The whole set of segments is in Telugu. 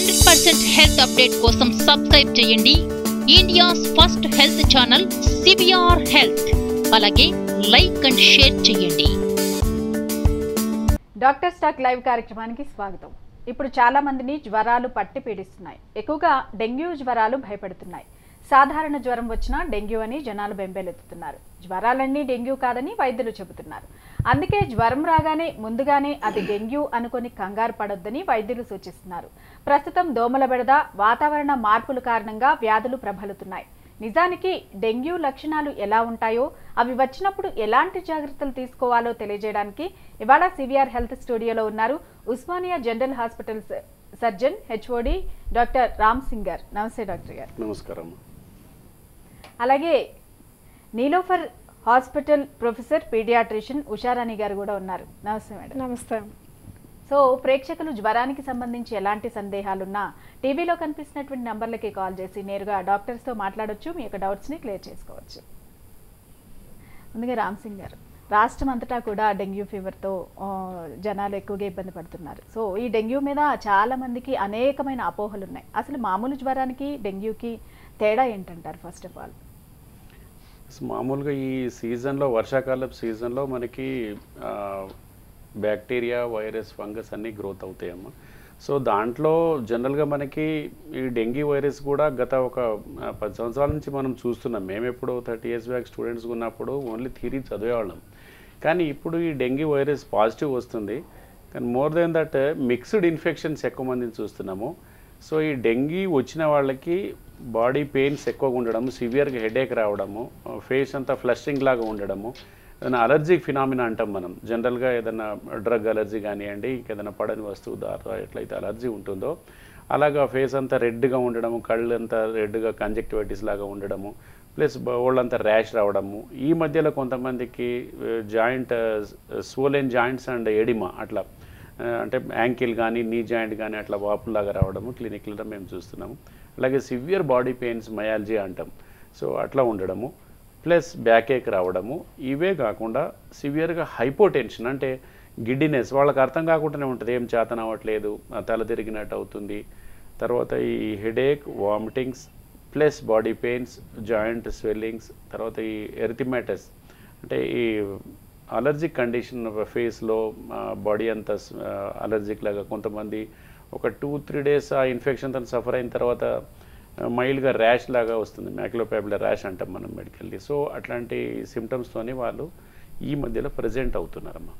హండ్రెడ్ పర్సెంట్ హెల్త్ అప్డేట్ కోసం సబ్స్క్రైబ్ చేయండి India's first health channel CBR health అలాగే లైక్ అండ్ షేర్ చేయండి డాక్టర్ స్టాక్ లైవ్ కార్యక్రమానికి స్వాగతం ఇప్పుడు చాలా మందిని జ్వరాలు పట్టి పీడిస్తున్నాయి ఎక్కువగా డెంగ్యూ జ్వరాలు భయపెడుతున్నాయి సాధారణ జ్వరం వచ్చినా డెంగ్యూ అని జనాలు బెంబేలెత్తుతున్నారు జ్వరాలన్నీ డెంగ్యూ కాదని వైద్యులు చెబుతున్నారు అందుకే జ్వరం రాగానే ముందుగానే అది డెంగ్యూ అనుకొని కంగారు పడొద్దని వైద్యులు సూచిస్తున్నారు ప్రస్తుతం దోమల బెడద వాతావరణ మార్పుల కారణంగా వ్యాధులు ప్రబలుతున్నాయి నిజానికి డెంగ్యూ లక్షణాలు ఎలా ఉంటాయో అవి వచ్చినప్పుడు ఎలాంటి జాగ్రత్తలు తీసుకోవాలో తెలియజేయడానికి ఇవాళ సివిఆర్ హెల్త్ స్టూడియోలో ఉన్నారు ఉస్మానియా జనరల్ హాస్పిటల్ స- surgeon HOD doctor Ram Singh garu నమస్తే డాక్టర్ గారు నమస్కారం అలాగే Niloufer hospital professor paediatrician Usharani garu కూడా ఉన్నారు నమస్తే మేడం నమస్తే సో ప్రేక్షకులు జ్వరానికి సంబంధించి ఎలాంటి సందేహాలున్నా టీవీలో కనిపిస్తున్నటువంటి నంబర్లకి కాల్ చేసి నేరుగా డాక్టర్స్తో మాట్లాడొచ్చు మీ యొక్క డౌట్స్ని క్లియర్ చేసుకోవచ్చు ముందుగా రామ్ సింగ్ గారు రాష్ట్రం అంతటా కూడా డెంగ్యూ ఫీవర్తో ఆ, జనాలు ఎక్కువగా ఇబ్బంది పడుతున్నారు సో ఈ డెంగ్యూ మీద చాలా మందికి అనేకమైన అపోహలు ఉన్నాయి అసలు మామూలు జ్వరానికి డెంగ్యూకి తేడా ఏంటంటారు ఫస్ట్ ఆఫ్ ఆల్ సో మామూలుగా ఈ సీజన్లో వర్షాకాలపు సీజన్లో మనకి ఆ, బ్యాక్టీరియా వైరస్ ఫంగస్ అన్నీ గ్రోత్ అవుతాయమ్మా సో దాంట్లో జనరల్గా మనకి ఈ డెంగీ వైరస్ కూడా గత ఒక ఆ, పది సంవత్సరాల నుంచి మనం చూస్తున్నాం మేము ఎప్పుడు థర్టీ ఇయర్స్ బ్యాక్ స్టూడెంట్స్ ఉన్నప్పుడు ఓన్లీ థియరీ చదివేవాళ్ళం కానీ ఇప్పుడు ఈ డెంగీ వైరస్ పాజిటివ్ వస్తుంది కానీ more than that mixed infections ఎక్కువ మందిని చూస్తున్నాము సో ఈ డెంగీ వచ్చిన వాళ్ళకి బాడీ పెయిన్స్ ఎక్కువగా ఉండడము సివియర్గా హెడేక్ రావడము ఫేస్ అంతా ఫ్లషింగ్ లాగా ఉండడము ఏదైనా అలర్జిక్ ఫినామినా అంటాం మనం జనరల్గా ఏదైనా డ్రగ్ అలర్జీ కానివ్వండి ఇంకేదైనా పడని వస్తువు ద్వారా ఎట్లయితే అలర్జీ ఉంటుందో అలాగా ఫేస్ అంతా రెడ్గా ఉండడము కళ్ళు అంతా రెడ్గా కంజక్టివిటీస్ లాగా ఉండడము ప్లస్ ఒళ్ళంతా ర్యాష్ రావడము ఈ మధ్యలో కొంతమందికి joint swollen joints and oedema అట్లా ఆ, అంటే యాంకిల్ కానీ నీ జాయింట్ కానీ అట్లా వాపులాగా రావడము క్లినిక్లో మేము చూస్తున్నాము అలాగే సివియర్ బాడీ పెయిన్స్ మయాలజీ అంటాం సో అట్లా ఉండడము ప్లస్ బ్యాక్ ఏక్ రావడము ఇవే కాకుండా సివియర్గా హైపోటెన్షన్ అంటే గిడ్డినెస్ వాళ్ళకి అర్థం కాకుండానే ఉంటుంది ఏం చేతన అవ్వట్లేదు ఆ తల తిరిగినట్టు అవుతుంది తర్వాత ఈ headache vomitings plus body pains joint swellings తర్వాత ఈ ఎరిథిమాటస్ అంటే ఈ అలర్జిక్ కండిషన్ ఫేస్లో బాడీ అంతా అలర్జిక్ లాగా కొంతమంది ఒక టూ త్రీ డేస్ ఆ ఇన్ఫెక్షన్తో సఫర్ అయిన తర్వాత మైల్డ్గా ర్యాష్ లాగా వస్తుంది మ్యాక్లోపాబులర్ ర్యాష్ అంటాం మనం మెడికల్లీ సో అట్లాంటి సిమ్టమ్స్తోని వాళ్ళు ఈ మధ్యలో ప్రజెంట్ అవుతున్నారమ్మా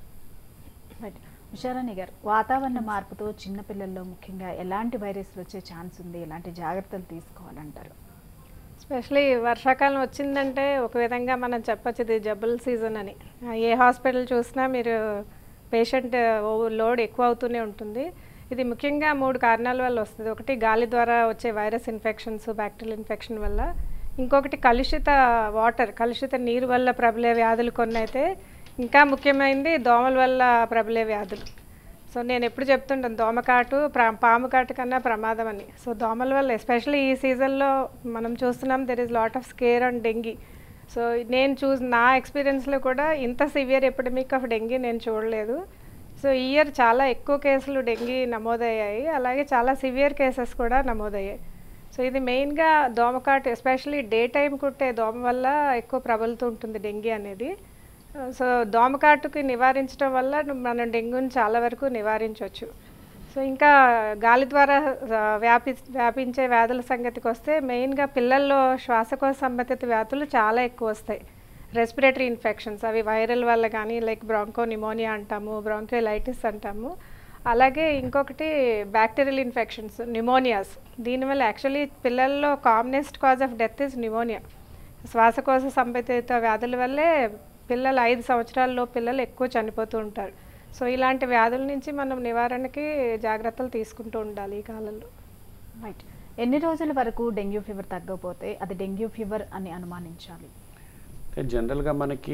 రైట్ ఉషారాణి గారు వాతావరణ మార్పుతో చిన్నపిల్లల్లో ముఖ్యంగా ఎలాంటి వైరస్లు వచ్చే ఛాన్స్ ఉంది ఎలాంటి జాగ్రత్తలు తీసుకోవాలంటారు స్పెషలీ వర్షాకాలం వచ్చిందంటే ఒక విధంగా మనం చెప్పచ్చు ఇది జబ్బుల సీజన్ అని ఆ, ఏ హాస్పిటల్ చూసినా మీరు పేషెంట్ లోడ్ ఎక్కువ అవుతూనే ఉంటుంది ఇది ముఖ్యంగా మూడు కారణాల వల్ల వస్తుంది ఒకటి గాలి ద్వారా వచ్చే వైరస్ ఇన్ఫెక్షన్స్ బ్యాక్టీరియల్ ఇన్ఫెక్షన్ వల్ల ఇంకొకటి కలుషిత వాటర్ కలుషిత నీరు వల్ల ప్రబలే వ్యాధులు కొన్ని అయితే ఇంకా ముఖ్యమైనది దోమల వల్ల ప్రబలే వ్యాధులు సో నేను ఎప్పుడు చెప్తుంటాను దోమకాటు ప్రా పాము కాటు కన్నా ప్రమాదం అని సో దోమల వల్ల ఎస్పెషల్లీ ఈ సీజన్లో మనం చూస్తున్నాం there is lot of scare and dengue so నేను చూసి నా ఎక్స్పీరియన్స్లో కూడా ఇంత సివియర్ ఎపిడమిక్ ఆఫ్ డెంగీ నేను చూడలేదు సో ఈ ఇయర్ చాలా ఎక్కువ కేసులు డెంగీ నమోదయ్యాయి అలాగే చాలా సివియర్ కేసెస్ కూడా నమోదయ్యాయి సో ఇది మెయిన్గా దోమకాటు ఎస్పెషల్లీ డే టైం కుట్టే దోమ వల్ల ఎక్కువ ప్రబలుతూ ఉంటుంది డెంగీ అనేది సో దోమకాటుకి నివారించడం వల్ల మనం డెంగ్యూని చాలా వరకు నివారించవచ్చు సో ఇంకా గాలి ద్వారా ఆ, వ్యాపి వ్యాపించే వ్యాధుల సంగతికి వస్తే మెయిన్గా పిల్లల్లో శ్వాసకోశ సంబంధిత వ్యాధులు చాలా ఎక్కువ వస్తాయి రెస్పిరేటరీ ఇన్ఫెక్షన్స్ అవి వైరల్ వల్ల కానీ లైక్ బ్రాంకో నిమోనియా అంటాము బ్రాంకోలైటిస్ అంటాము అలాగే ఇంకొకటి బ్యాక్టీరియల్ ఇన్ఫెక్షన్స్ న్యూమోనియాస్ దీనివల్ల యాక్చువల్లీ పిల్లల్లో commonest cause of death is pneumonia శ్వాసకోశ సంబంధిత వ్యాధుల వల్లే పిల్లలు ఐదు సంవత్సరాల్లో పిల్లలు ఎక్కువ చనిపోతూ ఉంటారు సో ఇలాంటి వ్యాధుల నుంచి మనం నివారణకి జాగ్రత్తలు తీసుకుంటూ ఉండాలి ఈ కాలంలో రైట్ ఎన్ని రోజుల వరకు డెంగ్యూ ఫీవర్ తగ్గకపోతే అది డెంగ్యూ ఫీవర్ అని అనుమానించాలి అంటే జనరల్గా మనకి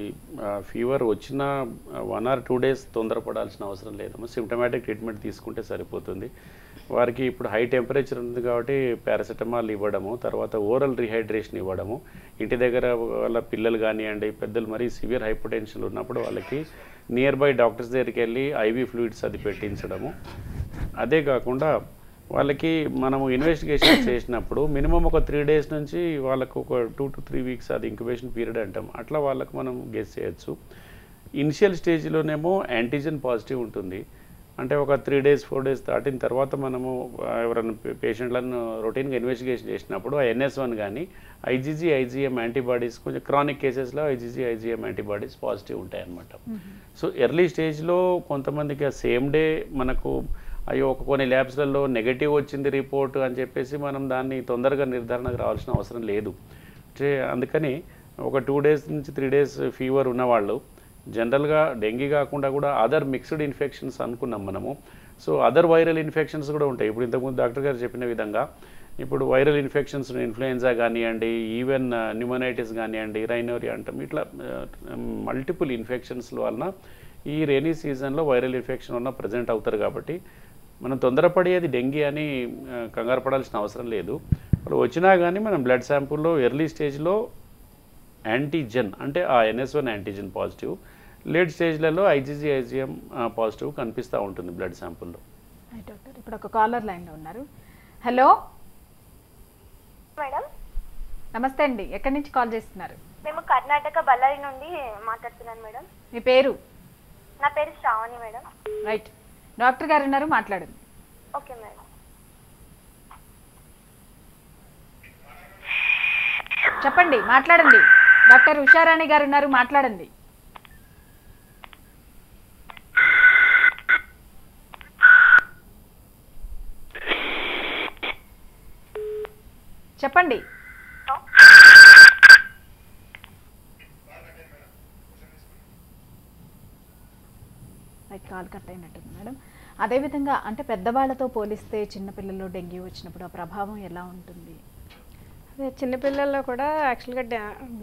ఫీవర్ వచ్చిన వన్ ఆర్ టూ డేస్ తొందరపడాల్సిన అవసరం లేదమ్మా సిమ్టమాటిక్ ట్రీట్మెంట్ తీసుకుంటే సరిపోతుంది వారికి ఇప్పుడు హై టెంపరేచర్ ఉంది కాబట్టి పారాసెటమాల్ ఇవ్వడము తర్వాత ఓరల్ రీహైడ్రేషన్ ఇవ్వడము ఇంటి దగ్గర వాళ్ళ పిల్లలు కానివ్వండి పెద్దలు మరీ సివియర్ హైపోటెన్షన్ ఉన్నప్పుడు వాళ్ళకి నియర్ బై డాక్టర్స్ దగ్గరికి వెళ్ళి ఐవీ ఫ్లూయిడ్స్ అది పెట్టించడము అదే కాకుండా వాళ్ళకి మనము ఇన్వెస్టిగేషన్ చేసినప్పుడు మినిమం ఒక త్రీ డేస్ నుంచి వాళ్ళకు ఒక టూ టు త్రీ వీక్స్ అది ఇంక్యుబేషన్ పీరియడ్ అంటాం అట్లా వాళ్ళకు మనం గెస్ చేయొచ్చు ఇనిషియల్ స్టేజ్లోనేమో యాంటీజెన్ పాజిటివ్ ఉంటుంది అంటే ఒక త్రీ డేస్ ఫోర్ డేస్ దాటిన తర్వాత మనము ఆ, ఎవరైనా పే- పేషెంట్లను రొటీన్గా ఇన్వెస్టిగేషన్ చేసినప్పుడు ఆ NS S one IgG IgM antibodies కొంచెం క్రానిక్ కేసెస్లో ఐజీజీ ఐజీఎం యాంటీబాడీస్ పాజిటివ్ ఉంటాయి అన్నమాట సో ఎర్లీ స్టేజ్లో కొంతమందికి సేమ్ డే మనకు అయ్యో ఒక కొన్ని ల్యాబ్స్లలో నెగటివ్ వచ్చింది రిపోర్ట్ అని చెప్పేసి మనం దాన్ని తొందరగా నిర్ధారణకు రావాల్సిన అవసరం లేదు అంటే అందుకని ఒక టూ డేస్ నుంచి త్రీ డేస్ ఫీవర్ ఉన్నవాళ్ళు జనరల్గా డెంగీ కాకుండా కూడా అదర్ మిక్స్డ్ ఇన్ఫెక్షన్స్ అనుకున్నాం మనము సో అదర్ వైరల్ ఇన్ఫెక్షన్స్ కూడా ఉంటాయి ఇప్పుడు ఇంతకుముందు డాక్టర్ గారు చెప్పిన విధంగా ఇప్పుడు వైరల్ ఇన్ఫెక్షన్స్ ఇన్ఫ్లుయెన్జా కానివ్వండి ఈవెన్ న్యూమనైటిస్ కానివ్వండి రైనోరియా అంటాం ఇట్లా మల్టిపుల్ ఇన్ఫెక్షన్స్ వలన ఈ రెయినీ సీజన్లో వైరల్ ఇన్ఫెక్షన్ వలన ప్రజెంట్ అవుతారు కాబట్టి మనం తొందరపడి అది డెంగీ అని ఆ, కంగారు పడాల్సిన అవసరం లేదు వాళ్ళు వచ్చినా కానీ మనం బ్లడ్ శాంపుల్లో ఎర్లీ స్టేజ్లో యాంటీజెన్ అంటే ఆ NS one antigen positive late స్టేజ్లలో ఐజీజీ ఐజీఎం పాజిటివ్ కనిపిస్తూ ఉంటుంది బ్లడ్ శాంపుల్లో రైట్ డాక్టర్ ఇప్పుడు ఒక కాలర్ లైన్లో ఉన్నారు హలో మేడం నమస్తే అండి ఎక్కడి నుంచి కాల్ చేస్తున్నారు మేము కర్ణాటక బళ్ళారి నుండి మాట్లాడుతున్నాను మేడం మీ పేరు నా పేరు శ్రావణి మేడం రైట్ డాక్టర్ గారు ఉన్నారు మాట్లాడండి ఓకే మేడం చెప్పండి మాట్లాడండి డాక్టర్ ఉషారాణి గారు ఉన్నారు మాట్లాడండి చెప్పండి రైట్ కాల్ కట్ అయినట్టుంది మేడం అదేవిధంగా అంటే పెద్దవాళ్ళతో పోలిస్తే చిన్నపిల్లల్లో డెంగ్యూ వచ్చినప్పుడు ఆ ప్రభావం ఎలా ఉంటుంది అదే చిన్నపిల్లల్లో కూడా యాక్చువల్గా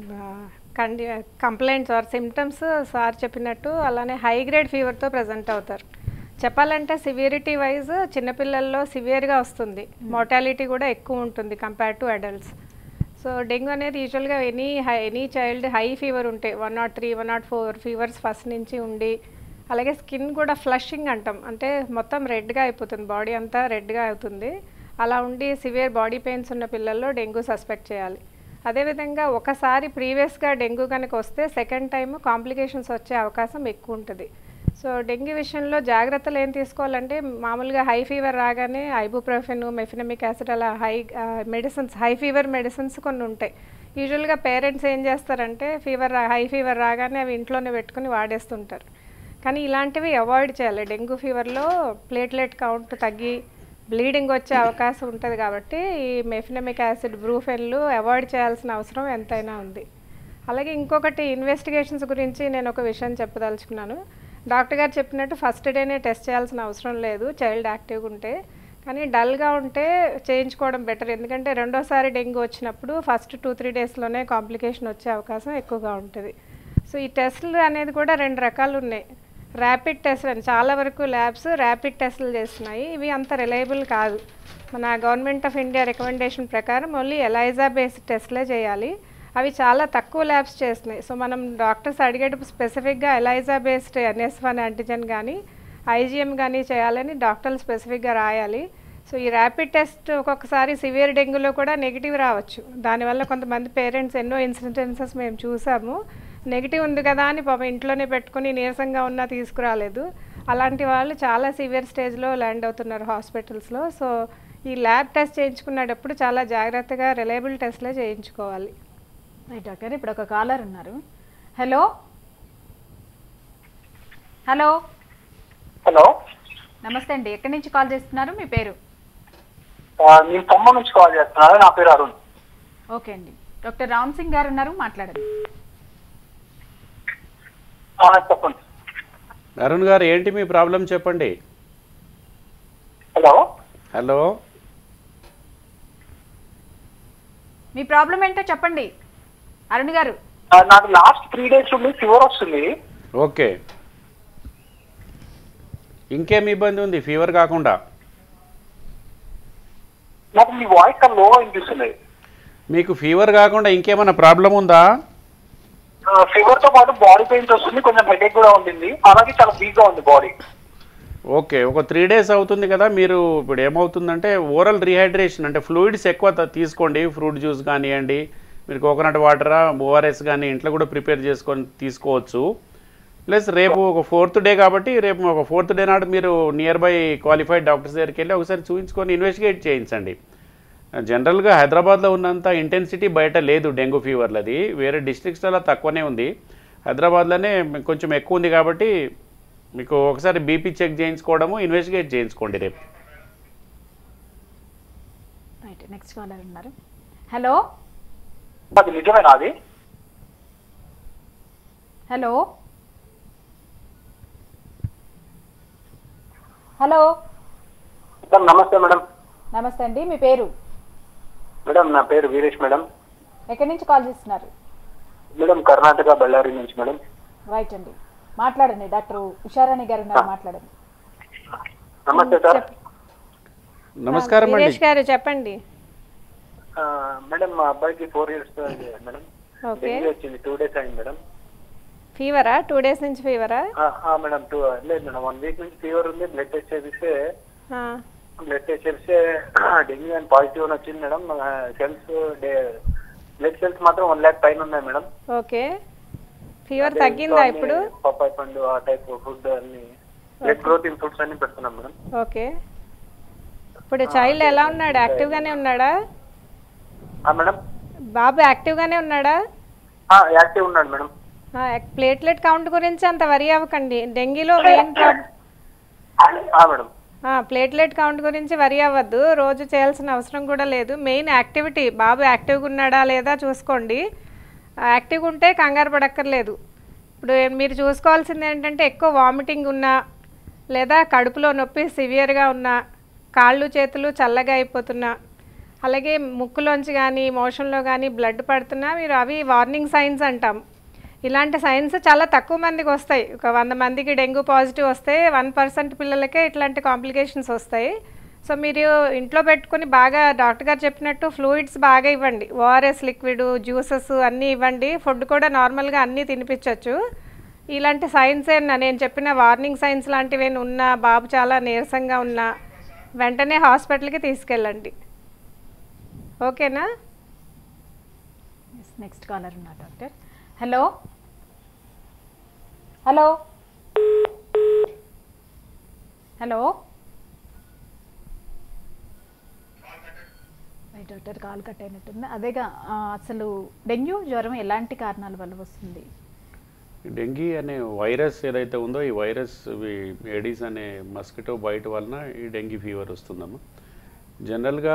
కండి కంప్లైంట్స్ ఆర్ సిమ్టమ్స్ సార్ చెప్పినట్టు అలానే హై గ్రేడ్ ఫీవర్తో ప్రజెంట్ అవుతారు చెప్పాలంటే సివియరిటీ వైజ్ చిన్నపిల్లల్లో సివియర్గా వస్తుంది మోర్టాలిటీ కూడా ఎక్కువ ఉంటుంది compare to adults so dengue అనేది యూజువల్గా any high any child high fever ఉంటే one nought three one nought four fevers first నుంచి ఉండి అలాగే స్కిన్ కూడా ఫ్లషింగ్ అంటాం అంటే మొత్తం రెడ్గా అయిపోతుంది బాడీ అంతా రెడ్గా అవుతుంది అలా ఉండి సివియర్ బాడీ పెయిన్స్ ఉన్న పిల్లల్లో డెంగ్యూ సస్పెక్ట్ చేయాలి అదేవిధంగా ఒకసారి ప్రీవియస్గా డెంగ్యూ కనుక వస్తే సెకండ్ టైం కాంప్లికేషన్స్ వచ్చే అవకాశం ఎక్కువ ఉంటుంది సో డెంగ్యూ విషయంలో జాగ్రత్తలు ఏం తీసుకోవాలంటే మామూలుగా హై ఫీవర్ రాగానే ఐబుప్రోఫెన్ మెఫినమిక్ యాసిడ్ అలా high medicines high fever medicines కొన్ని ఉంటాయి యూజువల్గా పేరెంట్స్ ఏం చేస్తారంటే ఫీవర్ హై ఫీవర్ రాగానే అవి ఇంట్లోనే పెట్టుకుని వాడేస్తుంటారు కానీ ఇలాంటివి అవాయిడ్ చేయాలి డెంగ్యూ ఫీవర్లో ప్లేట్లెట్ కౌంట్ తగ్గి బ్లీడింగ్ వచ్చే అవకాశం ఉంటుంది కాబట్టి ఈ మెఫినమిక్ యాసిడ్ బ్రూఫెన్లు అవాయిడ్ చేయాల్సిన అవసరం ఎంతైనా ఉంది అలాగే ఇంకొకటి ఇన్వెస్టిగేషన్స్ గురించి నేను ఒక విషయం చెప్పదలుచుకున్నాను డాక్టర్ గారు చెప్పినట్టు ఫస్ట్ డేనే టెస్ట్ చేయాల్సిన అవసరం లేదు చైల్డ్ యాక్టివ్గా ఉంటే కానీ డల్గా ఉంటే చేయించుకోవడం బెటర్ ఎందుకంటే రెండోసారి డెంగ్యూ వచ్చినప్పుడు ఫస్ట్ టూ త్రీ డేస్లోనే కాంప్లికేషన్ వచ్చే అవకాశం ఎక్కువగా ఉంటుంది సో ఈ టెస్టులు అనేది కూడా రెండు రకాలు ఉన్నాయి ర్యాపిడ్ టెస్ట్ అని చాలా వరకు ల్యాబ్స్ ర్యాపిడ్ టెస్టులు చేస్తున్నాయి ఇవి అంత రిలయబుల్ కాదు మన గవర్నమెంట్ ఆఫ్ ఇండియా రికమెండేషన్ ప్రకారం ఓన్లీ ఎలైజా బేస్డ్ టెస్ట్లే చేయాలి అవి చాలా తక్కువ ల్యాబ్స్ చేస్తున్నాయి సో మనం డాక్టర్స్ అడిగేటప్పుడు స్పెసిఫిక్గా ELISA based N S one antigen కానీ ఐజీఎం కానీ చేయాలని డాక్టర్లు స్పెసిఫిక్గా రాయాలి సో ఈ ర్యాపిడ్ టెస్ట్ ఒక్కొక్కసారి సివియర్ డెంగ్యూలో కూడా నెగిటివ్ రావచ్చు దానివల్ల కొంతమంది పేరెంట్స్ ఎన్నో ఇన్సిడెన్సెస్ మేము చూసాము నెగిటివ్ ఉంది కదా అని పాపం ఇంట్లోనే పెట్టుకుని నీరసంగా ఉన్నా తీసుకురాలేదు అలాంటి వాళ్ళు చాలా సివియర్ స్టేజ్లో ల్యాండ్ అవుతున్నారు హాస్పిటల్స్లో సో ఈ ల్యాబ్ టెస్ట్ చేయించుకునేటప్పుడు చాలా జాగ్రత్తగా రిలయబుల్ టెస్ట్లే చేయించుకోవాలి రైట్ డాక్టర్ ఇప్పుడు ఒక కాలర్ ఉన్నారు హలో హలో హలో నమస్తే అండి ఎక్కడి నుంచి కాల్ చేస్తున్నారు మీ పేరు ఆ, నేను ఖమ్మం నుంచి కాల్ చేస్తున్నాను నా పేరు అరుణ్ ఓకే అండి డాక్టర్ రామ్ సింగ్ గారు ఉన్నారు మాట్లాడండి ఆ, చెప్పండి అరుణ్ గారు ఏంటి మీ ప్రాబ్లం చెప్పండి హలో హలో మీ ప్రాబ్లం ఏంటో చెప్పండి అరుణ్ గారు ఆ, నాకు లాస్ట్ త్రీ డేస్ నుండి ఫీవర్ వస్తుంది ఓకే ఇంకేం ఇబ్బంది ఉంది ఫీవర్ కాకుండా నాకు మీ వాయిస్ చాలా లోగా వినిపిస్తుంది మీకు ఫీవర్ కాకుండా ఇంకేమైనా ప్రాబ్లం ఉందా ఫీవర్ తో పాటు బాడీ పెయిన్స్ వస్తుంది కొంచెం హెడేక్ కూడా ఉంటుంది అలాగే చాలా వీక్ గా ఉంది బాడీ ఓకే ఒక త్రీ డేస్ అవుతుంది కదా మీరు ఇప్పుడు ఏమవుతుందంటే ఓరల్ రీహైడ్రేషన్ అంటే ఫ్లూయిడ్స్ ఎక్కువ త- తీసుకోండి ఫ్రూట్ జ్యూస్ కానివ్వండి మీరు కోకోనట్ వాటరా ఓఆర్ఎస్ కానీ ఇంట్లో కూడా ప్రిపేర్ చేసుకొని తీసుకోవచ్చు ప్లస్ రేపు ఒక ఫోర్త్ డే కాబట్టి రేపు ఒక ఫోర్త్ డే నాడు మీరు నియర్ బై క్వాలిఫైడ్ డాక్టర్స్ దగ్గరికి వెళ్ళి ఒకసారి చూపించుకొని ఇన్వెస్టిగేట్ చేయించండి జనరల్గా హైదరాబాద్లో ఉన్నంత ఇంటెన్సిటీ బయట లేదు డెంగ్యూ ఫీవర్లది వేరే డిస్ట్రిక్ట్స్లలో తక్కువనే ఉంది హైదరాబాద్లోనే కొంచెం ఎక్కువ ఉంది కాబట్టి మీకు ఒకసారి బీపీ చెక్ చేయించుకోవడము ఇన్వెస్టిగేట్ చేయించుకోండి రేపు రైట్ నెక్స్ట్ కాలర్ ఉన్నారు హలో అది నిజమేనా అది హలో హలో మేడం నమస్తే మేడం నమస్తే అండి మీ పేరు మేడం నా పేరు వీరేష్ మేడం ఎక్కడి నుంచి కాల్ చేస్తున్నారు మేడం కర్ణాటక బళ్ళారి నుంచి మేడం రైట్ అండి మాట్లాడండి డాక్టర్ ఉషారాణి గారు ఉన్నారు మాట్లాడండి నమస్తే సార్ నమస్కారం అండి వీరేష్ గారు చెప్పండి ఆ, మేడం మా అబ్బాయికి four years madam okay dengue వచ్చింది టూ డేస్ అయింది మేడం ఫీవరా టూ డేస్ నుంచి ఫీవరా ఆ, ఆ, మేడం టూ లేదు మేడం వన్ వీక్ నుంచి ఫీవర్ ఉంది బ్లడ్ టెస్ట్ చేపిస్తే బ్లడ్ టెస్ట్ చేస్తే డెంగ్యూ అని పాజిటివ్ అని వచ్చింది మేడం సెల్స్ బ్లడ్ సెల్స్ మాత్రం వన్ ల్యాక్ పైన ఉన్నాయి మేడం ఓకే ఫీవర్ తగ్గిందా ఇప్పుడు పప్పాయి పండు ఆ టైప్ ఫుడ్ అన్ని బ్లడ్ గ్రోతింగ్ ఫుడ్స్ అన్ని పెడుతున్నాం మేడం ఓకే ఇప్పుడు చైల్డ్ ఎలా ఉన్నాడు యాక్టివ్గానే ఉన్నాడా ఆ, మేడం బాబు యాక్టివ్గానే ఉన్నాడా ఆ, యాక్టివ్ ఉన్నాడు మేడం ప్లేట్లెట్ కౌంట్ గురించి అంత వరి అవ్వకండి డెంగీలో మెయిన్ ప్రాబ్లం ఆ, మేడం ప్లేట్లెట్ కౌంట్ గురించి వరి అవ్వద్దు రోజు చేయాల్సిన అవసరం కూడా లేదు మెయిన్ యాక్టివిటీ బాబు యాక్టివ్గా ఉన్నాడా లేదా చూసుకోండి యాక్టివ్గా ఉంటే కంగారు పడక్కర్లేదు ఇప్పుడు మీరు చూసుకోవాల్సింది ఏంటంటే ఎక్కువ వామిటింగ్ ఉన్నా లేదా కడుపులో నొప్పి సివియర్గా ఉన్నా కాళ్ళు చేతులు చల్లగా అయిపోతున్నా అలాగే ముక్కులోంచి కానీ మోషన్లో కానీ బ్లడ్ పడుతున్నా మీరు అవి వార్నింగ్ సైన్స్ అంటాం ఇలాంటి సైన్స్ చాలా తక్కువ మందికి వస్తాయి ఒక వంద మందికి డెంగ్యూ పాజిటివ్ వస్తే వన్ పర్సెంట్ పిల్లలకే ఇట్లాంటి కాంప్లికేషన్స్ వస్తాయి సో మీరు ఇంట్లో పెట్టుకుని బాగా డాక్టర్ గారు చెప్పినట్టు ఫ్లూయిడ్స్ బాగా ఇవ్వండి ఓఆర్ఎస్ లిక్విడ్ జ్యూసెస్ అన్నీ ఇవ్వండి ఫుడ్ కూడా నార్మల్గా అన్నీ తినిపించవచ్చు ఇలాంటి సైన్స్ ఏమన్నా నేను చెప్పిన వార్నింగ్ సైన్స్ లాంటివి ఏమైనా ఉన్నా బాబు చాలా నీరసంగా ఉన్నా వెంటనే హాస్పిటల్కి తీసుకెళ్ళండి ఓకేనా నెక్స్ట్ కాలర్ ఉన్నారు doctor hello hello hello right doctor call cut అయినట్టుంది అదేగా ఆ, అసలు డెంగ్యూ జ్వరం ఎలాంటి కారణాల వల్ల వస్తుంది డెంగీ అనే వైరస్ ఏదైతే ఉందో ఈ వైరస్ ఇవి ఏడీస్ అనే మస్కిటో బైట్ వలన ఈ డెంగీ ఫీవర్ వస్తుందమ్మా జనరల్గా